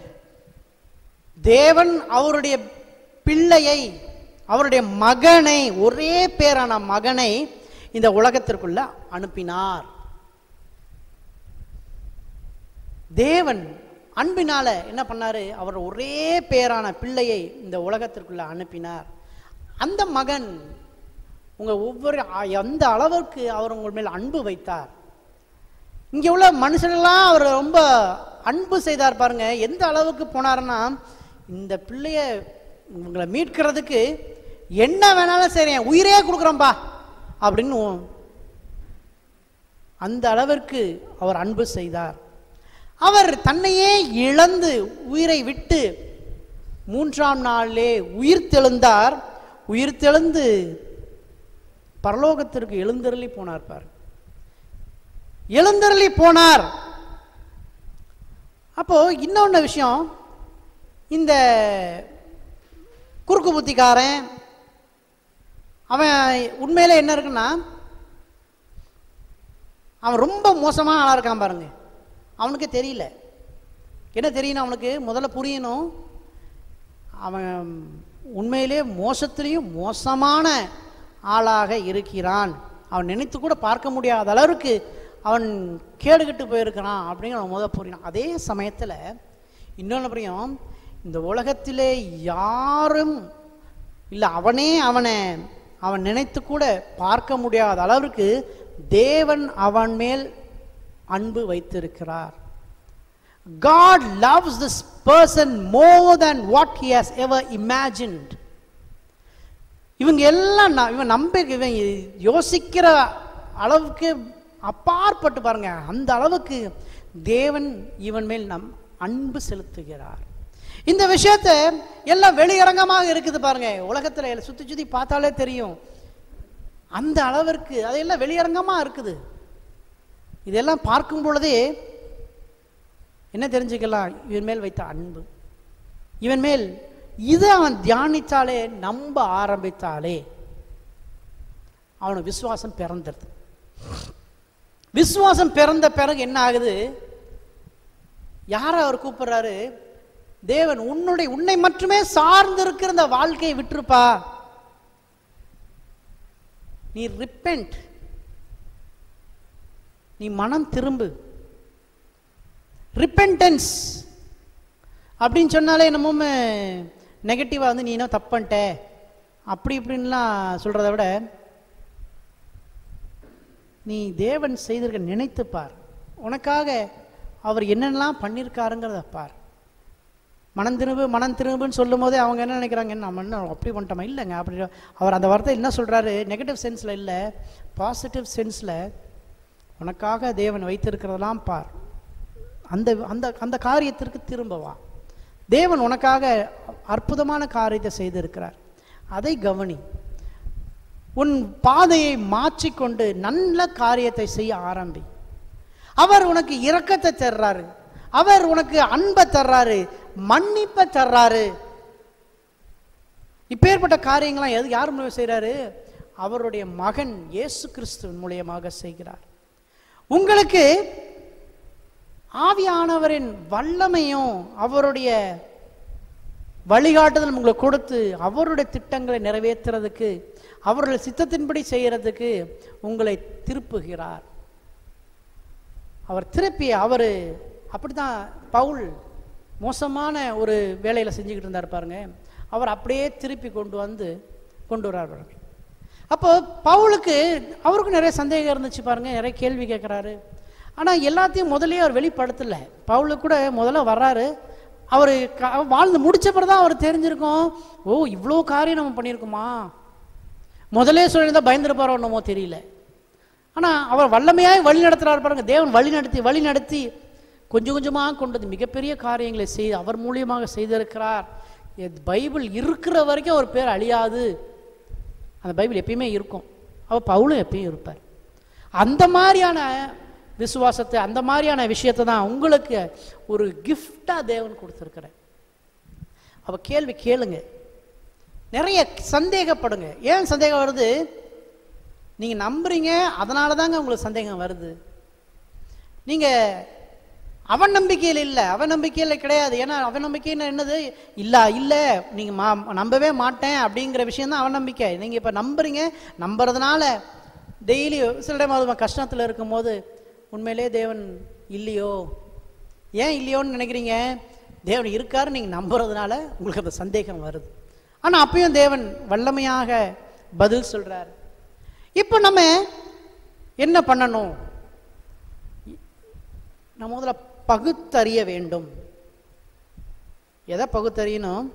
தேவன் அவருடைய பிள்ளையை அவருடைய மகனை ஒரே பேரான மகனை இந்த உலகத்திற்குள்ள அனுப்பினார் தேவன் அன்பினால என்ன பண்ணாரு அவர் ஒரே பேரான பிள்ளையை இந்த உலகத்திற்குள்ள அனுப்பினார் அந்த மகன் உங்க ஒவ்வொரு அ- எந்த அளவுக்கு அவர் உங்கள் மேல் அன்பு வைத்தார் இங்க உள்ள மனுஷனெல்லாம் அவர் ரொம்ப அன்பு செய்தார் பாருங்க எந்த அளவுக்கு போனாருன்னா இந்த பிள்ளைய உங்களை மீட்கிறதுக்கு என்ன வேணாலும் சரி என் உயிரே கொடுக்குறோம்பா அப்படின்னு அந்த அளவிற்கு அவர் அன்பு செய்தார் அவர் தன்னையே இழந்து உயிரை விட்டு மூன்றாம் நாளிலே உயிர் தெழுந்தார் உயிர் தெழுந்து பரலோகத்திற்கு எழுந்தருளி போனார் பார் எழுந்தருளி போனார் அப்போ இன்னொன்று விஷயம் இந்த குறுக்கு புத்திக்காரன் அவன் உண்மையில என்ன இருக்குன்னா அவன் ரொம்ப மோசமான ஆளா இருக்கான் பாருங்க அவனுக்கு தெரியல என்ன தெரியணும் அவனுக்கு முதல்ல புரியணும் அவன் உண்மையிலே மோசத்திலையும் மோசமான ஆளாக இருக்கிறான் அவன் நினைத்து கூட பார்க்க முடியாத அளவுக்கு அவன் கேடுகட்டு போயிருக்கிறான் அப்படிங்கிற அவன் முதல் புரியணும் அதே சமயத்தில் இன்னொன்று புரியும் இந்த உலகத்திலே யாரும் இல்லை அவனே அவனை அவன் நினைத்து கூட பார்க்க முடியாத அளவிற்கு தேவன் அவன் மேல் அன்பு வைத்திருக்கிறார் God loves this person more than what he has ever imagined. இவங்க எல்லாம் ந- இவன் நம்ப இவன் யோசிக்கிற அளவுக்கு அப்பாற்பட்டு பாருங்க அந்த அளவுக்கு தேவன் இவன் மேல் நம் அன்பு செலுத்துகிறார் இந்த விஷயத்த எல்லாம் வெளியரங்கமாக இருக்குது பாருங்க உலகத்துல எல்லாம் சுத்தி சுத்தி பார்த்தாலே தெரியும் அந்த அளவிற்கு அதெல்லாம் வெளியரங்கமா இருக்குது இதெல்லாம் பார்க்கும் பொழுதே என்ன தெரிஞ்சுக்கலாம் இவன் மேல் வைத்த அன்பு இவன் மேல் இதை அவன் தியானித்தாலே நம்ப ஆரம்பித்தாலே அவனுக்கு விசுவாசம் பிறந்துடுது விசுவாசம் பிறந்த பிறகு என்ன ஆகுது யாரை அவர் கூப்பிடுறாரு தேவன் உன்னுடைய உன்னை மட்டுமே சார்ந்து இருக்கிற இந்த வாழ்க்கையை விட்டுருப்பா நீ ரிப்பெண்ட் நீ மனம் திரும்பு ரிப்பென்டன்ஸ் அப்படின்னு சொன்னாலே என்னமோ நெகட்டிவாக வந்து நீ என்ன தப்பு பண்ணிட்ட அப்படி இப்படின்லாம் சொல்கிறத விட நீ தேவன் செய்திருக்க நினைத்து பார் உனக்காக அவர் என்னென்னலாம் பண்ணியிருக்காருங்கிறத பார் மனம் திரும்பு மனம் திரும்புன்னு சொல்லும் போதே அவங்க என்ன நினைக்கிறாங்க என்ன நம்ம என்ன அப்படி பண்ணிட்டோமா இல்லைங்க அப்படி அவர் அந்த வார்த்தை என்ன சொல்கிறாரு நெகட்டிவ் சென்ஸில் இல்லை பாசிட்டிவ் சென்ஸில் உனக்காக தேவன் வைத்திருக்கிறதெல்லாம் பார் அந்த அந்த அந்த காரியத்திற்கு திரும்ப வா தேவன் உனக்காக அற்புதமான காரியத்தை செய்திருக்கிறார் அதை கவனி உன் பாதையை மாற்றிக்கொண்டு நல்ல காரியத்தை செய்ய ஆரம்பி அவர் உனக்கு இரக்கத்தை தர்றாரு அவர் உனக்கு அன்பை தர்றாரு மன்னிப்பை தர்றாரு இப்பேற்பட்ட காரியங்களாம் எது யார் மூலியம் செய்கிறாரு அவருடைய மகன் இயேசு கிறிஸ்துவின் மூலியமாக செய்கிறார் உங்களுக்கு ஆவியானவரின் வல்லமையும் அவருடைய வழிகாட்டுதல் உங்களுக்கு கொடுத்து அவருடைய திட்டங்களை நிறைவேற்றுறதுக்கு அவருடைய சித்தத்தின்படி செய்யறதுக்கு உங்களை திருப்புகிறார் அவர் திருப்பி அவர் அப்படிதான் பவுல் மோசமான ஒரு வேலையில செஞ்சுக்கிட்டு இருந்தார் பாருங்க அவர் அப்படியே திருப்பி கொண்டு வந்து கொண்டு வர்றார் பாருங்க அப்போ பவுலுக்கு அவருக்கும் நிறைய சந்தேகம் இருந்துச்சு பாருங்க நிறைய கேள்வி கேட்குறாரு ஆனால் எல்லாத்தையும் முதல்லயே அவர் வெளிப்படுத்தல பவுலுக்கு கூட முதல்ல வர்றாரு அவர் வாழ்ந்து முடிச்ச பிறகு தான் அவர் தெரிஞ்சிருக்கும் ஓ இவ்வளோ காரியம் நம்ம பண்ணியிருக்கோமா முதலே சொல்லியிருந்தா பயந்துருப்பாரோ என்னமோ தெரியல ஆனால் அவர் வல்லமையாய் வழி நடத்துறாரு பாருங்க தேவன் வழி நடத்தி வழி நடத்தி கொஞ்சம் கொஞ்சமாக கொண்டது மிகப்பெரிய காரியங்களை செய்து அவர் மூலியமாக செய்திருக்கிறார் இது பைபிள் இருக்கிற வரைக்கும் அவர் பேர் அழியாது அந்த பைபிள் எப்பயுமே இருக்கும் அவர் பவுலும் எப்பயும் இருப்பார் அந்த மாதிரியான விசுவாசத்தை அந்த மாதிரியான விஷயத்தை தான் உங்களுக்கு ஒரு கிஃப்டாக தேவன் கொடுத்துருக்கிறார் அவ கேள்வி கேளுங்க நிறைய சந்தேகப்படுங்க ஏன் சந்தேகம் வருது நீங்கள் நம்புறீங்க அதனால தாங்க உங்களுக்கு சந்தேகம் வருது நீங்கள் அவன் நம்பிக்கையில் இல்லை அவன் நம்பிக்கையில் கிடையாது ஏன்னா அவன் நம்பிக்கைன்னு என்னது இல்லை இல்லை நீங்கள் மா நம்பவே மாட்டேன் அப்படிங்கிற விஷயம் தான் அவன் நம்பிக்கை நீங்கள் இப்போ நம்புறீங்க நம்புறதுனால டெய்லி சில டைம் அது கஷ்டத்தில் இருக்கும்போது உண்மையிலே தேவன் இல்லையோ ஏன் இல்லையோன்னு நினைக்கிறீங்க தேவன் இருக்காரு நீங்கள் நம்புறதுனால உங்களுக்கு அந்த சந்தேகம் வருது ஆனால் அப்பயும் தேவன் வல்லமையாக பதில் சொல்றார் இப்போ நம்ம என்ன பண்ணணும் நம்ம முதல்ல பகுத்தறிய வேண்டும் எதை பகுத்தறியணும்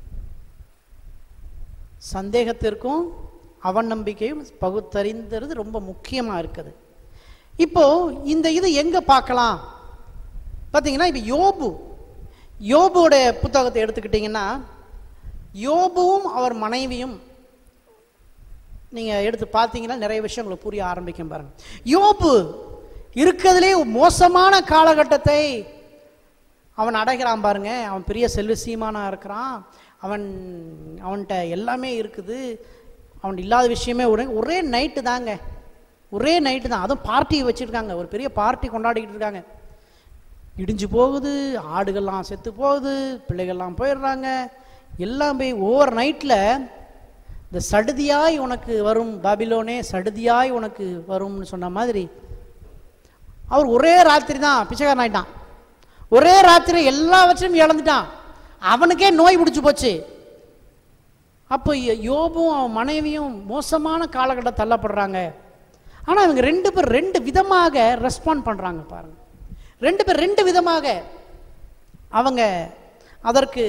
சந்தேகத்திற்கும் அவநம்பிக்கையும் பகுத்தறிந்தது ரொம்ப முக்கியமா இருக்குது இப்போ இந்த இது எங்க பார்க்கலாம் பார்த்தீங்கன்னா இப்போ யோபு யோபுவோட புத்தகத்தை எடுத்துக்கிட்டிங்கன்னா யோபுவும் அவர் மனைவியும் நீங்க எடுத்து பார்த்தீங்கன்னா நிறைய விஷயம் உங்களுக்கு புரிய ஆரம்பிக்கும் பாருங்க யோபு இருக்கிறதுலே மோசமான காலகட்டத்தை அவன் அடைகிறான் பாருங்க அவன் பெரிய செல்வ சீமானா இருக்கிறான் அவன் அவன்கிட்ட எல்லாமே இருக்குது அவன் இல்லாத விஷயமே ஒரே ஒரே நைட்டு தாங்க ஒரே நைட்டு தான் அதுவும் பார்ட்டி வச்சுருக்காங்க ஒரு பெரிய பார்ட்டி கொண்டாடிக்கிட்டு இருக்காங்க இடிஞ்சு போகுது ஆடுகள்லாம் செத்து போகுது பிள்ளைகள்லாம் போயிடுறாங்க எல்லாம் போய் ஓவர் நைட்டில் இந்த சடுதியாய் உனக்கு வரும் பாபிலோனே சடுதியாய் உனக்கு வரும்னு சொன்ன மாதிரி அவர் ஒரே ராத்திரி தான் பிச்சைக்காரன் ஆயிட்டான் ஒரே ராத்திரி எல்லாவற்றையும் இழந்துட்டான் அவனுக்கே நோய் பிடிச்சு போச்சு அப்போ யோ- யோபும் அவன் மனைவியும் மோசமான காலகட்டம் தள்ளப்படுறாங்க ஆனால் இவங்க ரெண்டு பேர் ரெண்டு விதமாக ரெஸ்பாண்ட் பண்ணுறாங்க பாருங்க ரெண்டு பேர் ரெண்டு விதமாக அவங்க அதற்கு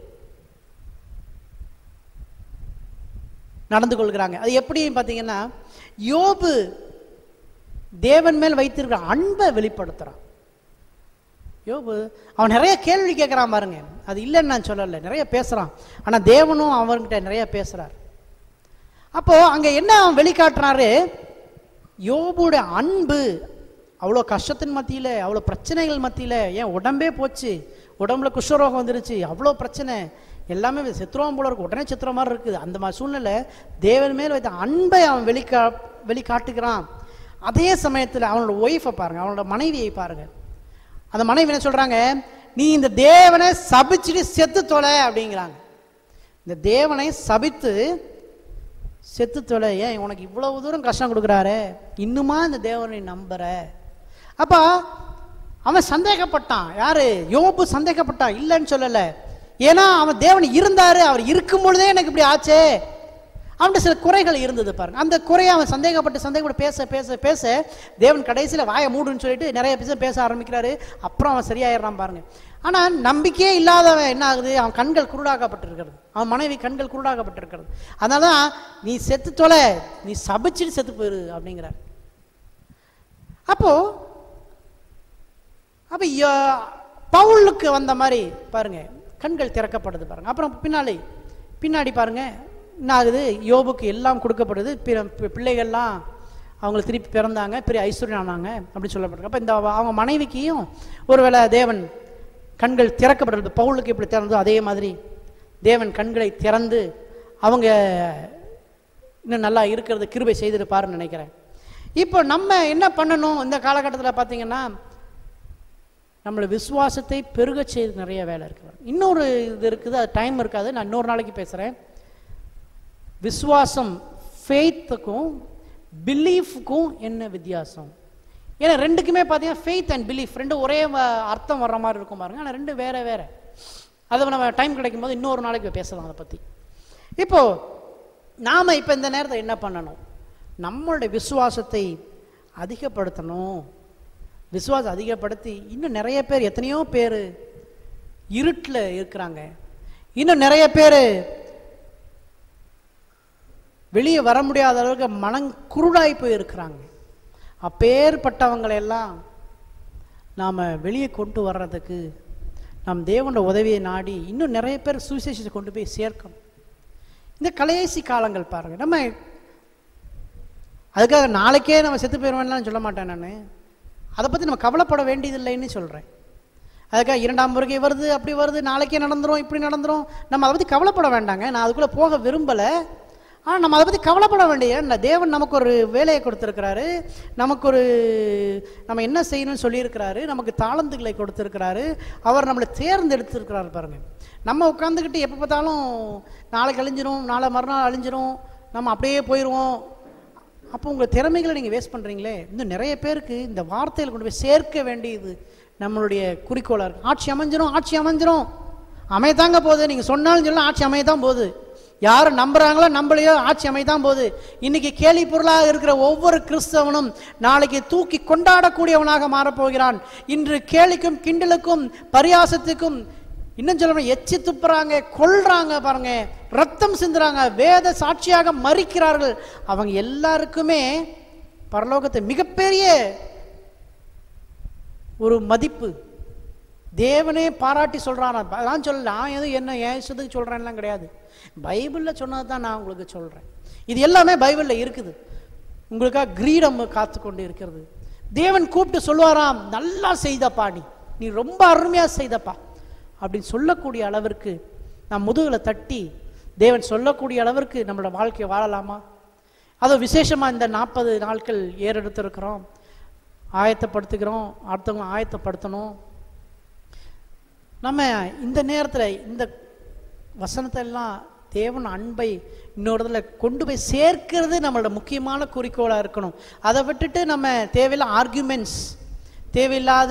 நடந்து கொள்கிறாங்க அது எப்படி பார்த்தீங்கன்னா யோபு தேவன் மேல் வைத்திருக்கிற அன்பை வெளிப்படுத்துறான் யோபு அவன் நிறைய கேள்வி கேட்குறான் பாருங்க அது இல்லைன்னு நான் சொல்லலை நிறைய பேசுறான் ஆனா தேவனும் அவன்கிட்ட நிறைய பேசுறார் அப்போ அங்க என்ன அவன் வெளிக்காட்டுறாரு யோபுடைய அன்பு அவ்வளோ கஷ்டத்தின் மத்தியில அவ்வளோ பிரச்சனைகள் மத்தியில ஏன் உடம்பே போச்சு உடம்புல குஷ்டரோகம் வந்துருச்சு அவ்வளோ பிரச்சனை எல்லாமே செத்துருவான் போல இருக்கு உடனே செத்துற மாதிரி இருக்குது அந்த மாதிரி சூழ்நிலை தேவன் மேல் வைத்த அன்பை அவன் வெளிக்கா வெளிக்காட்டுகிறான் அதே சமயத்தில் அவனோட ஒய்ஃபை பாருங்க அவனோட மனைவியை பாருங்க அந்த மனைவி என்ன சொல்றாங்க நீ இந்த தேவனை சபிச்சுட்டு செத்து தொலை அப்படிங்கிறாங்க இந்த தேவனை சபித்து செத்து தொலை ஏன் உனக்கு இவ்வளவு தூரம் கஷ்டம் கொடுக்குறாரு இன்னுமா இந்த தேவனை நம்புற அப்போ அவன் சந்தேகப்பட்டான் யாரு யோபு சந்தேகப்பட்டான் இல்லைன்னு சொல்லல ஏன்னா அவன் தேவன் இருந்தாரு அவர் இருக்கும் பொழுதே எனக்கு இப்படி ஆச்சே அவன்கிட்ட சில குறைகள் இருந்தது பாருங்க அந்த குறையை அவன் சந்தேகப்பட்டு சந்தேகப்பட்டு பேச பேச பேச தேவன் கடைசியில் வாயை மூடுன்னு சொல்லிட்டு நிறைய பேச பேச ஆரம்பிக்கிறாரு அப்புறம் அவன் சரியாயிடுறான் பாருங்க ஆனா நம்பிக்கையே இல்லாதவன் என்ன ஆகுது அவன் கண்கள் குருடாக்கப்பட்டிருக்கிறது அவன் மனைவி கண்கள் குருடாக்கப்பட்டிருக்கிறது அதனால தான் நீ செத்து தொலை நீ சபிச்சுட்டு செத்து போயிரு அப்படிங்கிறார் அப்போ அப்ப ய- பவுலுக்கு வந்த மாதிரி பாருங்க கண்கள் திறக்கப்படுது பாருங்க அப்புறம் பின்னாடி பின்னாடி பாருங்க என்ன ஆகுது யோபுக்கு எல்லாம் கொடுக்கப்படுது பிற- பி- பிள்ளைகள்லாம் அவங்களுக்கு திருப்பி பிறந்தாங்க பெரிய ஐஸ்வர்யம் ஆனாங்க அப்படின்னு சொல்லப்படுது அப்போ இந்த அவ- அவங்க மனைவிக்கையும் ஒருவேளை தேவன் கண்கள் திறக்கப்படுறது பவுலுக்கு எப்படி திறந்தோ அதே மாதிரி தேவன் கண்களை திறந்து அவங்க இன்னும் நல்லா இருக்கிறது கிருபை செய்திருப்பாருன்னு நினைக்கிறேன் இப்போ நம்ம என்ன பண்ணணும் இந்த காலகட்டத்தில் பார்த்தீங்கன்னா நம்மளை விசுவாசத்தை பெருகச் செய்து நிறைய வேலை இருக்கு இன்னொரு இது இருக்குது அது டைம் இருக்காது நான் இன்னொரு நாளைக்கு பேசுகிறேன் விசுவாசம் ஃபெய்த்துக்கும் பிலீஃப்க்கும் என்ன வித்தியாசம் ஏன்னா ரெண்டுக்குமே பார்த்தீங்கன்னா ஃபெய்த் அண்ட் பிலீஃப் ரெண்டு ஒரே வ- அர்த்தம் வர்ற மாதிரி இருக்கும் பாருங்க ஆனால் ரெண்டு வேற வேற அதை நம்ம டைம் கிடைக்கும் போது இன்னொரு நாளைக்கு பேசலாம் அதை பற்றி இப்போ நாம இப்போ இந்த நேரத்தில் என்ன பண்ணணும் நம்மளுடைய விசுவாசத்தை அதிகப்படுத்தணும் விசுவாசம் அதிகப்படுத்தி இன்னும் நிறைய பேர் எத்தனையோ பேர் இருட்டில் இருக்கிறாங்க இன்னும் நிறைய பேர் வெளியே வர முடியாத அளவுக்கு மனம் குருடாய் போய் இருக்கிறாங்க அப்பேற்பட்டவங்களை எல்லாம் நாம் வெளியே கொண்டு வர்றதுக்கு நாம் தேவனோட உதவியை நாடி இன்னும் நிறைய பேர் சுவிசேஷத்தை கொண்டு போய் சேர்க்கணும் இந்த கடைசி காலங்கள் பாருங்க நம்ம அதுக்காக நாளைக்கே நம்ம செத்து போயிடுவேன்லாம் சொல்ல மாட்டேன் நான் அதை பற்றி நம்ம கவலைப்பட வேண்டியதில்லைன்னு சொல்கிறேன் அதுக்காக இரண்டாம் முருகை வருது அப்படி வருது நாளைக்கே நடந்துரும் இப்படி நடந்துரும் நம்ம அதை பற்றி கவலைப்பட வேண்டாங்க நான் அதுக்குள்ளே போக விரும்பலை ஆனால் நம்ம அதை பற்றி கவலைப்பட வேண்டிய இந்த தேவன் நமக்கு ஒரு வேலையை கொடுத்துருக்கிறாரு நமக்கு ஒரு நம்ம என்ன செய்யணும்னு சொல்லியிருக்கிறாரு நமக்கு தாளந்துகளை கொடுத்துருக்கிறாரு அவர் நம்மளை தேர்ந்தெடுத்திருக்கிறாரு பாருங்க நம்ம உட்காந்துக்கிட்டு எப்போ பார்த்தாலும் நாளைக்கு அழிஞ்சிரும் நாளை மறுநாள் அழிஞ்சிரும் நம்ம அப்படியே போயிடுவோம் அப்போ உங்கள் திறமைகளை நீங்கள் வேஸ்ட் பண்ணுறீங்களே இன்னும் நிறைய பேருக்கு இந்த வார்த்தையில் கொண்டு போய் சேர்க்க வேண்டியது நம்மளுடைய குறிக்கோளாக இருக்கு ஆட்சி அமைஞ்சிரும் ஆட்சி அமைஞ்சிரும் அமையத்தாங்க போகுது நீங்கள் சொன்னாலும் சொல்லலாம் ஆட்சி அமையத்தான் போகுது யார் நம்புறாங்களோ நம்பலையோ ஆட்சி அமையத்தான் போகுது இன்னைக்கு கேலி பொருளாக இருக்கிற ஒவ்வொரு கிறிஸ்தவனும் நாளைக்கு தூக்கி கொண்டாடக்கூடியவனாக மாறப்போகிறான் இன்று கேலிக்கும் கிண்டலுக்கும் பரியாசத்துக்கும் இன்னும் சொல்ல எச்சி துப்புறாங்க கொல்றாங்க பாருங்க ரத்தம் சிந்துறாங்க வேத சாட்சியாக மறிக்கிறார்கள் அவங்க எல்லாருக்குமே பரலோகத்தை மிகப்பெரிய ஒரு மதிப்பு தேவனே பாராட்டி சொல்றான் அதான் சொல்ல நான் எதுவும் என்ன ஏன் இஷ்டத்துக்கு சொல்றேன்லாம் கிடையாது பைபிளில் சொன்னது தான் நான் உங்களுக்கு சொல்றேன் இது எல்லாமே பைபிளில் இருக்குது உங்களுக்காக கிரீடம் காத்து கொண்டு இருக்கிறது தேவன் கூப்பிட்டு சொல்லுவாராம் நல்லா செய்தப்பா நீ நீ ரொம்ப அருமையாக செய்தப்பா அப்படின்னு சொல்லக்கூடிய அளவிற்கு நான் முதுகில் தட்டி தேவன் சொல்லக்கூடிய அளவிற்கு நம்மளோட வாழ்க்கையை வாழலாமா அதுவும் விசேஷமாக இந்த நாற்பது நாட்கள் ஏறெடுத்திருக்கிறோம் ஆயத்தப்படுத்துகிறோம் அடுத்தவங்க ஆயத்தப்படுத்தணும் நம்ம இந்த நேரத்தில் இந்த வசனத்தை எல்லாம் தேவன் அன்பை இன்னொரு இடத்துல கொண்டு போய் சேர்க்கிறது நம்மளோட முக்கியமான குறிக்கோளாக இருக்கணும் அதை விட்டுட்டு நம்ம தேவையில்லாத ஆர்குமெண்ட்ஸ் தேவையில்லாத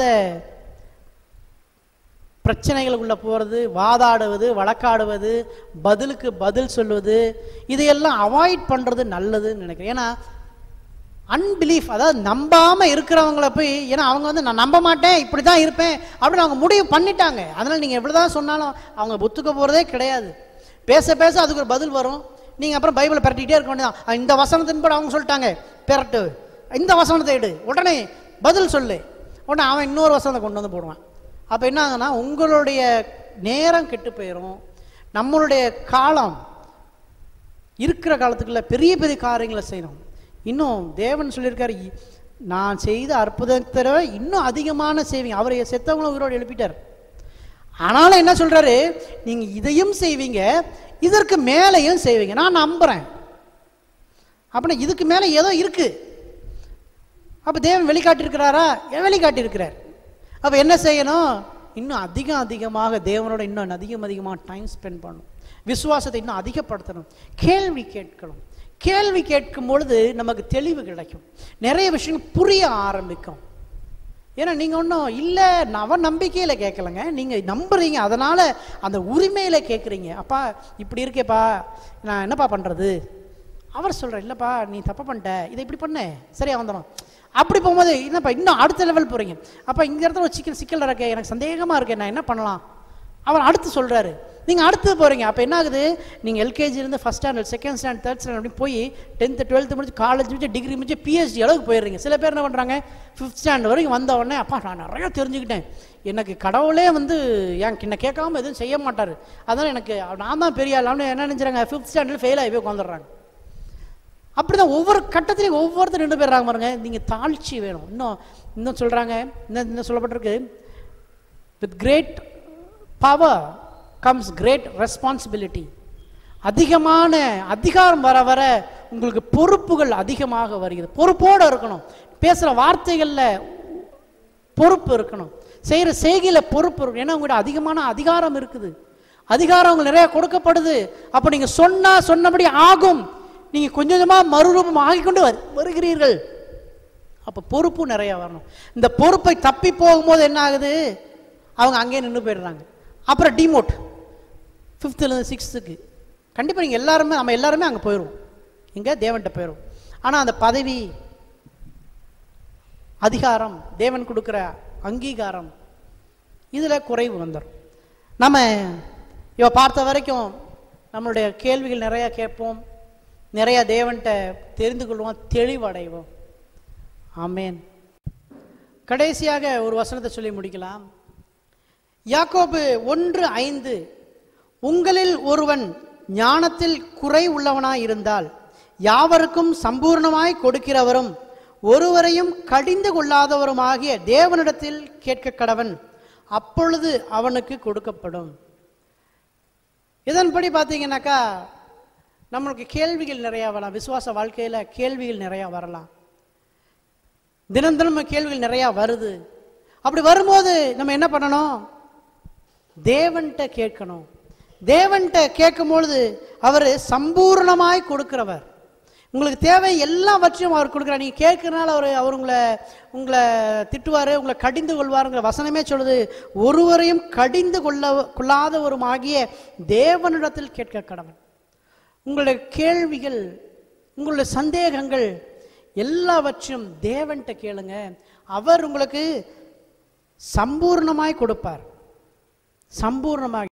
பிரச்சனைகளுக்குள்ள போகிறது வாதாடுவது வழக்காடுவது பதிலுக்கு பதில் சொல்வது இதையெல்லாம் அவாய்ட் பண்ணுறது நல்லதுன்னு நினைக்கிறேன் ஏன்னா அன்பிலீஃப் அதாவது நம்பாம இருக்கிறவங்கள போய் ஏன்னா அவங்க வந்து நான் நம்ப மாட்டேன் இப்படி தான் இருப்பேன் அப்படின்னு அவங்க முடிவு பண்ணிட்டாங்க அதனால் நீங்கள் எவ்வளோ தான் சொன்னாலும் அவங்க ஒத்துக்க போகிறதே கிடையாது பேச பேச அதுக்கு ஒரு பதில் வரும் நீங்கள் அப்புறம் பைபிளை பரட்டிக்கிட்டே இருக்க வேண்டியதான் அஹ் இந்த வசனத்தின் கூட அவங்க சொல்லிட்டாங்க பெரட்டு இந்த வசனத்தை எடு உடனே பதில் சொல்லு உடனே அவன் இன்னொரு வசனத்தை கொண்டு வந்து போடுவான் அப்போ என்ன ஆகுன்னா உங்களுடைய நேரம் கெட்டு போயிடும் நம்மளுடைய காலம் இருக்கிற காலத்துக்குள்ள பெரிய பெரிய காரியங்களை செய்யணும் இன்னும் தேவன் சொல்லியிருக்காரு "இ- நான் செய்த அற்புதத்தை விட இன்னும் அதிகமான செய்வீங்க அவரை செத்தவங்கள உயிரோடு எழுப்பிட்டார் ஆனாலும் என்ன சொல்றாரு நீங்க இதையும் செய்வீங்க இதற்கு மேலேயும் செய்வீங்க நான் நம்புறேன் அப்படின்னா இதுக்கு மேலே ஏதோ இருக்கு அப்போ தேவன் வெளிக்காட்டியிருக்கிறாரா ஏன் வெளிக்காட்டியிருக்கிறார் அப்போ என்ன செய்யணும் இன்னும் அதிகம் அதிகமாக தேவனோட இன்னும் அதிகம் அதிகமாக டைம் ஸ்பெண்ட் பண்ணணும் விசுவாசத்தை இன்னும் அதிகப்படுத்தணும் கேள்வி கேட்கணும் கேள்வி கேட்கும் பொழுது நமக்கு தெளிவு கிடைக்கும் நிறைய விஷயங்கள் புரிய ஆரம்பிக்கும் ஏன்னா நீங்கள் ஒன்றும் இல்லை நவ நம்பிக்கையில் கேட்கலங்க நீங்கள் நம்புறீங்க அதனால் அந்த உரிமையில் கேட்குறீங்க அப்பா இப்படி இருக்கேப்பா நான் என்னப்பா பண்ணுறது அவர் சொல்கிறார் இல்லைப்பா நீ தப்பு பண்ணிட்ட இதை இப்படி பண்ண சரியா வந்துடும் அப்படி போகும்போது என்னப்பா இன்னும் அடுத்த லெவல் போகிறீங்க அப்போ இந்த இடத்துல ஒரு சிக்கல் சிக்கல் இருக்கே எனக்கு சந்தேகமாக இருக்கே நான் என்ன பண்ணலாம் அவர் அடுத்து சொல்கிறாரு நீங்கள் அடுத்து போகிறீங்க அப்போ என்ன ஆகுது நீங்கள் எல்கேஜிலேருந்து first standard second standard third standard அப்படி போய் டென்த்து டுவெல்த்து முடிச்சு காலேஜ் முடிச்சு டிகிரி முடிச்சு பிஹெச்டி அளவுக்கு போயிடுறீங்க சில பேர் என்ன பண்ணுறாங்க ஃபிஃப்த் ஸ்டாண்டர்ட் வரைக்கும் வந்த உடனே அப்பா நான் நிறைய தெரிஞ்சுக்கிட்டேன் எனக்கு கடவுளே வந்து என் என்ன கேட்காம எதுவும் செய்ய மாட்டார் அதனால் எனக்கு நான் தான் பெரிய ஆள் என்ன நினைச்சாங்க ஃபிஃப்த் ஸ்டாண்டர்ட் ஃபெயில் ஆகி போய் உட்காந்துடுறாங்க அப்படிதான் ஒவ்வொரு கட்டத்திலையும் ஒவ்வொருத்தர் ரெண்டு பேர் பாருங்க நீங்கள் தாழ்ச்சி வேணும் இன்னும் இன்னும் சொல்கிறாங்க இன்னும் இன்னும் சொல்லப்பட்டிருக்கு with great power comes great responsibility அதிகமான அதிகாரம் வர வர உங்களுக்கு பொறுப்புகள் அதிகமாக வருகிறது பொறுப்போடு இருக்கணும் பேசுகிற வார்த்தைகளில் பொறுப்பு இருக்கணும் செய்கிற செய்கையில பொறுப்பு இருக்கும். ஏன்னா உங்கள்கிட்ட அதிகமான அதிகாரம் இருக்குது அதிகாரம் உங்களுக்கு நிறைய கொடுக்கப்படுது அப்போ நீங்க சொன்னா சொன்னபடி ஆகும் நீங்க கொஞ்சம் கொஞ்சமா மறுரூபம் ஆகிக்கொண்டு வரு- வருகிறீர்கள் அப்போ பொறுப்பு நிறைய வரணும் இந்த பொறுப்பை தப்பி போகும்போது என்ன ஆகுது அவங்க அங்கேயே நின்று போயிடுறாங்க அப்புறம் டிமோட் ஃபிஃப்த்துலேருந்து சிக்ஸ்த்துக்கு கண்டிப்பாக நீங்கள் எல்லாருமே நம்ம எல்லாருமே அங்கே போயிடுவோம் இங்கே தேவன்கிட்ட போயிடுவோம் ஆனால் அந்த பதவி அதிகாரம் தேவன் கொடுக்குற அங்கீகாரம் இதில் குறைவு வந்துடும் நம்ம இவ பார்த்த வரைக்கும் நம்மளுடைய கேள்விகள் நிறையா கேட்போம் நிறைய தேவன்கிட்ட தெரிந்து கொள்வோம் தெளிவடைவோம் ஆமென் கடைசியாக ஒரு வசனத்தை சொல்லி முடிக்கலாம் யாக்கோபு ஒன்று ஐந்து உங்களில் ஒருவன் ஞானத்தில் குறை உள்ளவனாய் இருந்தால் யாவருக்கும் சம்பூர்ணமாய் கொடுக்கிறவரும் ஒருவரையும் கடிந்து கொள்ளாதவருமாகிய தேவனிடத்தில் கேட்க கடவன் அப்பொழுது அவனுக்கு கொடுக்கப்படும் இதன்படி பார்த்தீங்கன்னாக்கா நம்மளுக்கு கேள்விகள் நிறையா வரலாம் விசுவாச வாழ்க்கையில் கேள்விகள் நிறையா வரலாம் தினம் தினம் கேள்விகள் நிறையா வருது அப்படி வரும்போது நம்ம என்ன பண்ணணும் தேவன்கிட்ட கேட்கணும் தேவன்கிட்ட கேட்கும்பொழுது அவர் சம்பூர்ணமாய் கொடுக்கிறவர் உங்களுக்கு தேவை எல்லாவற்றையும் அவர் கொடுக்குறார் நீங்கள் கேட்கறனால அவர் அவர் உங்களை உங்களை திட்டுவார் உங்களை கடிந்து கொள்வாருங்கிற வசனமே சொல்லுது ஒருவரையும் கடிந்து கொள்ள கொள்ளாதவருமாகிய தேவனிடத்தில் கேட்க கடவன் உங்களுடைய கேள்விகள் உங்களுடைய சந்தேகங்கள் எல்லாவற்றையும் தேவன்கிட்ட கேளுங்க அவர் உங்களுக்கு சம்பூர்ணமாய் கொடுப்பார் சம்பூர்ணமாய்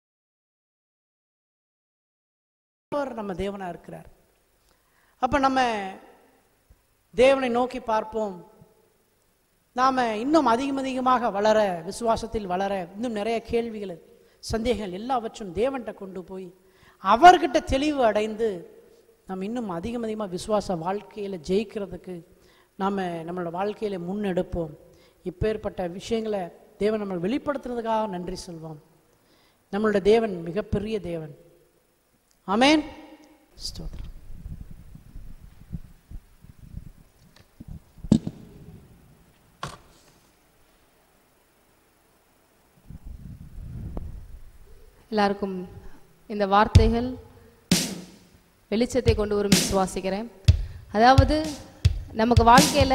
அவர் நம்ம தேவனா இருக்கிறார் அப்ப நம்ம தேவனை நோக்கி பார்ப்போம் நாம இன்னும் அதிகம் அதிகமாக வளர விசுவாசத்தில் வளர இன்னும் நிறைய கேள்விகள் சந்தேகங்கள் எல்லாவற்றும் தேவன்கிட்ட கொண்டு போய் அவர்கிட்ட தெளிவு அடைந்து நம்ம இன்னும் அதிகம் அதிகமாக விசுவாச வாழ்க்கையில் ஜெயிக்கிறதுக்கு நாம் நம்மளோட வாழ்க்கையில் முன்னெடுப்போம் இப்பேற்பட்ட விஷயங்களை தேவன் நம்ம வெளிப்படுத்துறதுக்காக நன்றி சொல்வோம் நம்மளோட தேவன் மிகப்பெரிய தேவன் ஆமென் ஸ்தோத்திரம் எல்லாருக்கும் இந்த வார்த்தைகள் வெளிச்சத்தை கொண்டு வரும் விசுவாசிக்கிறேன் அதாவது நமக்கு வாழ்க்கையில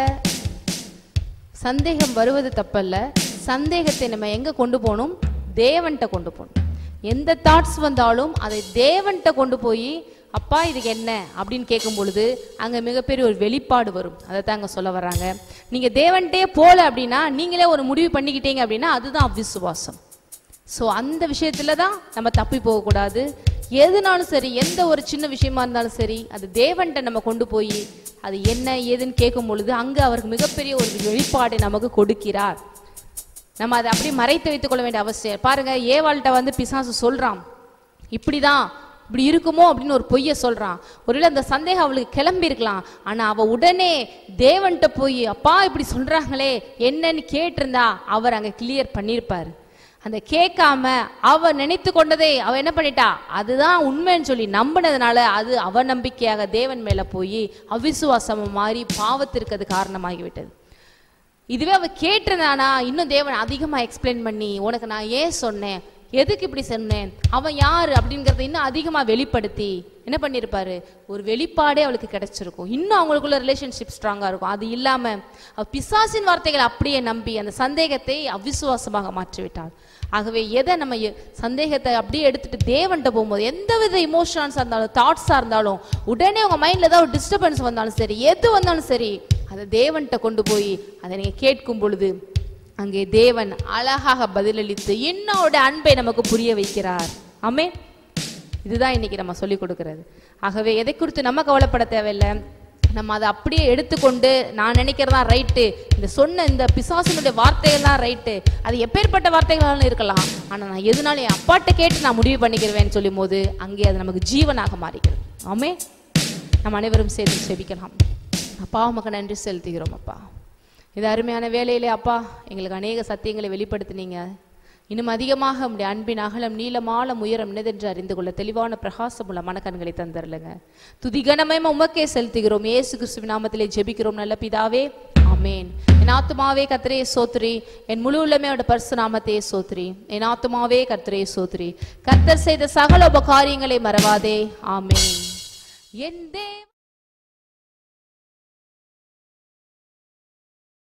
சந்தேகம் வருவது தப்பல்ல சந்தேகத்தை நம்ம எங்க கொண்டு போகணும் தேவன்கிட்ட கொண்டு போகணும் எந்த தாட்ஸ் வந்தாலும் அதை தேவன்கிட்ட கொண்டு போய் அப்பா இதுக்கு என்ன அப்படின்னு கேட்கும் பொழுது அங்க மிகப்பெரிய ஒரு வெளிப்பாடு வரும் அதை தான் அங்க சொல்ல வர்றாங்க நீங்க தேவன்கிட்டே போல அப்படின்னா நீங்களே ஒரு முடிவு பண்ணிக்கிட்டீங்க அப்படின்னா அதுதான் அவிசுவாசம் ஸோ அந்த விஷயத்துல தான் நம்ம தப்பி போகக்கூடாது எதுனாலும் சரி எந்த ஒரு சின்ன விஷயமா இருந்தாலும் சரி அது தேவன்கிட்ட நம்ம கொண்டு போய் அது என்ன ஏதுன்னு கேட்கும் பொழுது அங்க அவருக்கு மிகப்பெரிய ஒரு வெளிப்பாடை நமக்கு கொடுக்கிறார் நம்ம அதை அப்படியே மறைத்து வைத்துக் கொள்ள வேண்டிய அவசியம் பாருங்க ஏவாள்கிட்ட வந்து பிசாசு சொல்றான் இப்படிதான் இப்படி இருக்குமோ அப்படின்னு ஒரு பொய்யை சொல்றான் ஒருவேளை அந்த சந்தேகம் அவளுக்கு கிளம்பி இருக்கலாம் ஆனா அவ உடனே தேவன்கிட்ட போய் அப்பா இப்படி சொல்றாங்களே என்னன்னு கேட்டிருந்தா அவர் அங்க கிளியர் பண்ணியிருப்பாரு அந்த கேட்காம அவ நினைத்து கொண்டதே அவ என்ன பண்ணிட்டா அதுதான் உண்மைன்னு சொல்லி நம்பினதுனால அது அவ நம்பிக்கையாக தேவன் மேல போய் அவிசுவாசம் மாறி பாவத்திற்கு அது காரணமாகிவிட்டது இதுவே அவ கேட்டிருந்தானா இன்னும் தேவன் அதிகமா எக்ஸ்பிளைன் பண்ணி உனக்கு நான் ஏன் சொன்னேன் எதுக்கு இப்படி சொன்னேன் அவன் யாரு அப்படிங்கறத இன்னும் அதிகமா வெளிப்படுத்தி என்ன பண்ணிருப்பாரு ஒரு வெளிப்பாடே அவளுக்கு கிடைச்சிருக்கும் இன்னும் அவங்களுக்குள்ள ரிலேஷன்ஷிப் ஸ்ட்ராங்கா இருக்கும் அது இல்லாம அவ பிசாசின் வார்த்தைகளை அப்படியே நம்பி அந்த சந்தேகத்தை அவிசுவாசமாக மாற்றிவிட்டாள் ஆகவே எதை நம்ம எ- சந்தேகத்தை அப்படியே எடுத்துட்டு தேவன்கிட்ட போகும்போது எந்த வித இமோஷன்ஸாக இருந்தாலும் தாட்ஸாக இருந்தாலும் உடனே உங்க மைண்ட்ல ஏதாவது ஒரு டிஸ்டர்பன்ஸ் வந்தாலும் சரி எது வந்தாலும் சரி அதை தேவன்கிட்ட கொண்டு போய் அதை நீங்க கேட்கும் பொழுது அங்கே தேவன் அழகாக பதிலளித்து இன்னோட அன்பை நமக்கு புரிய வைக்கிறார் ஆமே இதுதான் இன்னைக்கு நம்ம சொல்லி கொடுக்கிறது ஆகவே எதை குறித்து நம்ம கவலைப்பட தேவையில்லை நம்ம அதை அப்படியே எடுத்துக்கொண்டு நான் நினைக்கிறதா ரைட்டு இந்த சொன்ன இந்த பிசாசினுடைய வார்த்தைகள் தான் ரைட்டு அது எப்பேற்பட்ட வார்த்தைகளாலும் இருக்கலாம் ஆனால் நான் எதுனாலும் என் அப்பாட்ட கேட்டு நான் முடிவு பண்ணிக்கிறவேன்னு சொல்லும் போது அங்கே அது நமக்கு ஜீவனாக மாறிக்கிறது ஆமே நம்ம அனைவரும் சேர்ந்து செபிக்கலாம் அப்பா உமக்கு நன்றி செலுத்துகிறோம் அப்பா இது அருமையான வேலையிலே அப்பா எங்களுக்கு அநேக சத்தியங்களை வெளிப்படுத்தினீங்க இன்னும் அதிகமாக உம்முடைய அன்பின் அகலம் நீளமாலம் உயரம் என்னதென்று அறிந்து கொள்ள தெளிவான பிரகாசமுள்ள மனக்கண்களை தந்தரலுங்க துதிகனமே உமக்கே செலுத்துகிறோம் இயேசு கிறிஸ்துவின் நாமத்திலே ஜெபிக்கிறோம் நல்ல பிதாவே ஆமென் என் ஆத்துமாவே கர்த்தரே சோத்ரி என் முழு உள்ளமே அவருடைய பரிசு நாமத்தையே சோத்ரி என் ஆத்துமாவே கர்த்தரே சோத்ரி கர்த்தர் செய்த சகல உபகாரியங்களை மறவாதே ஆமென் என் தேவ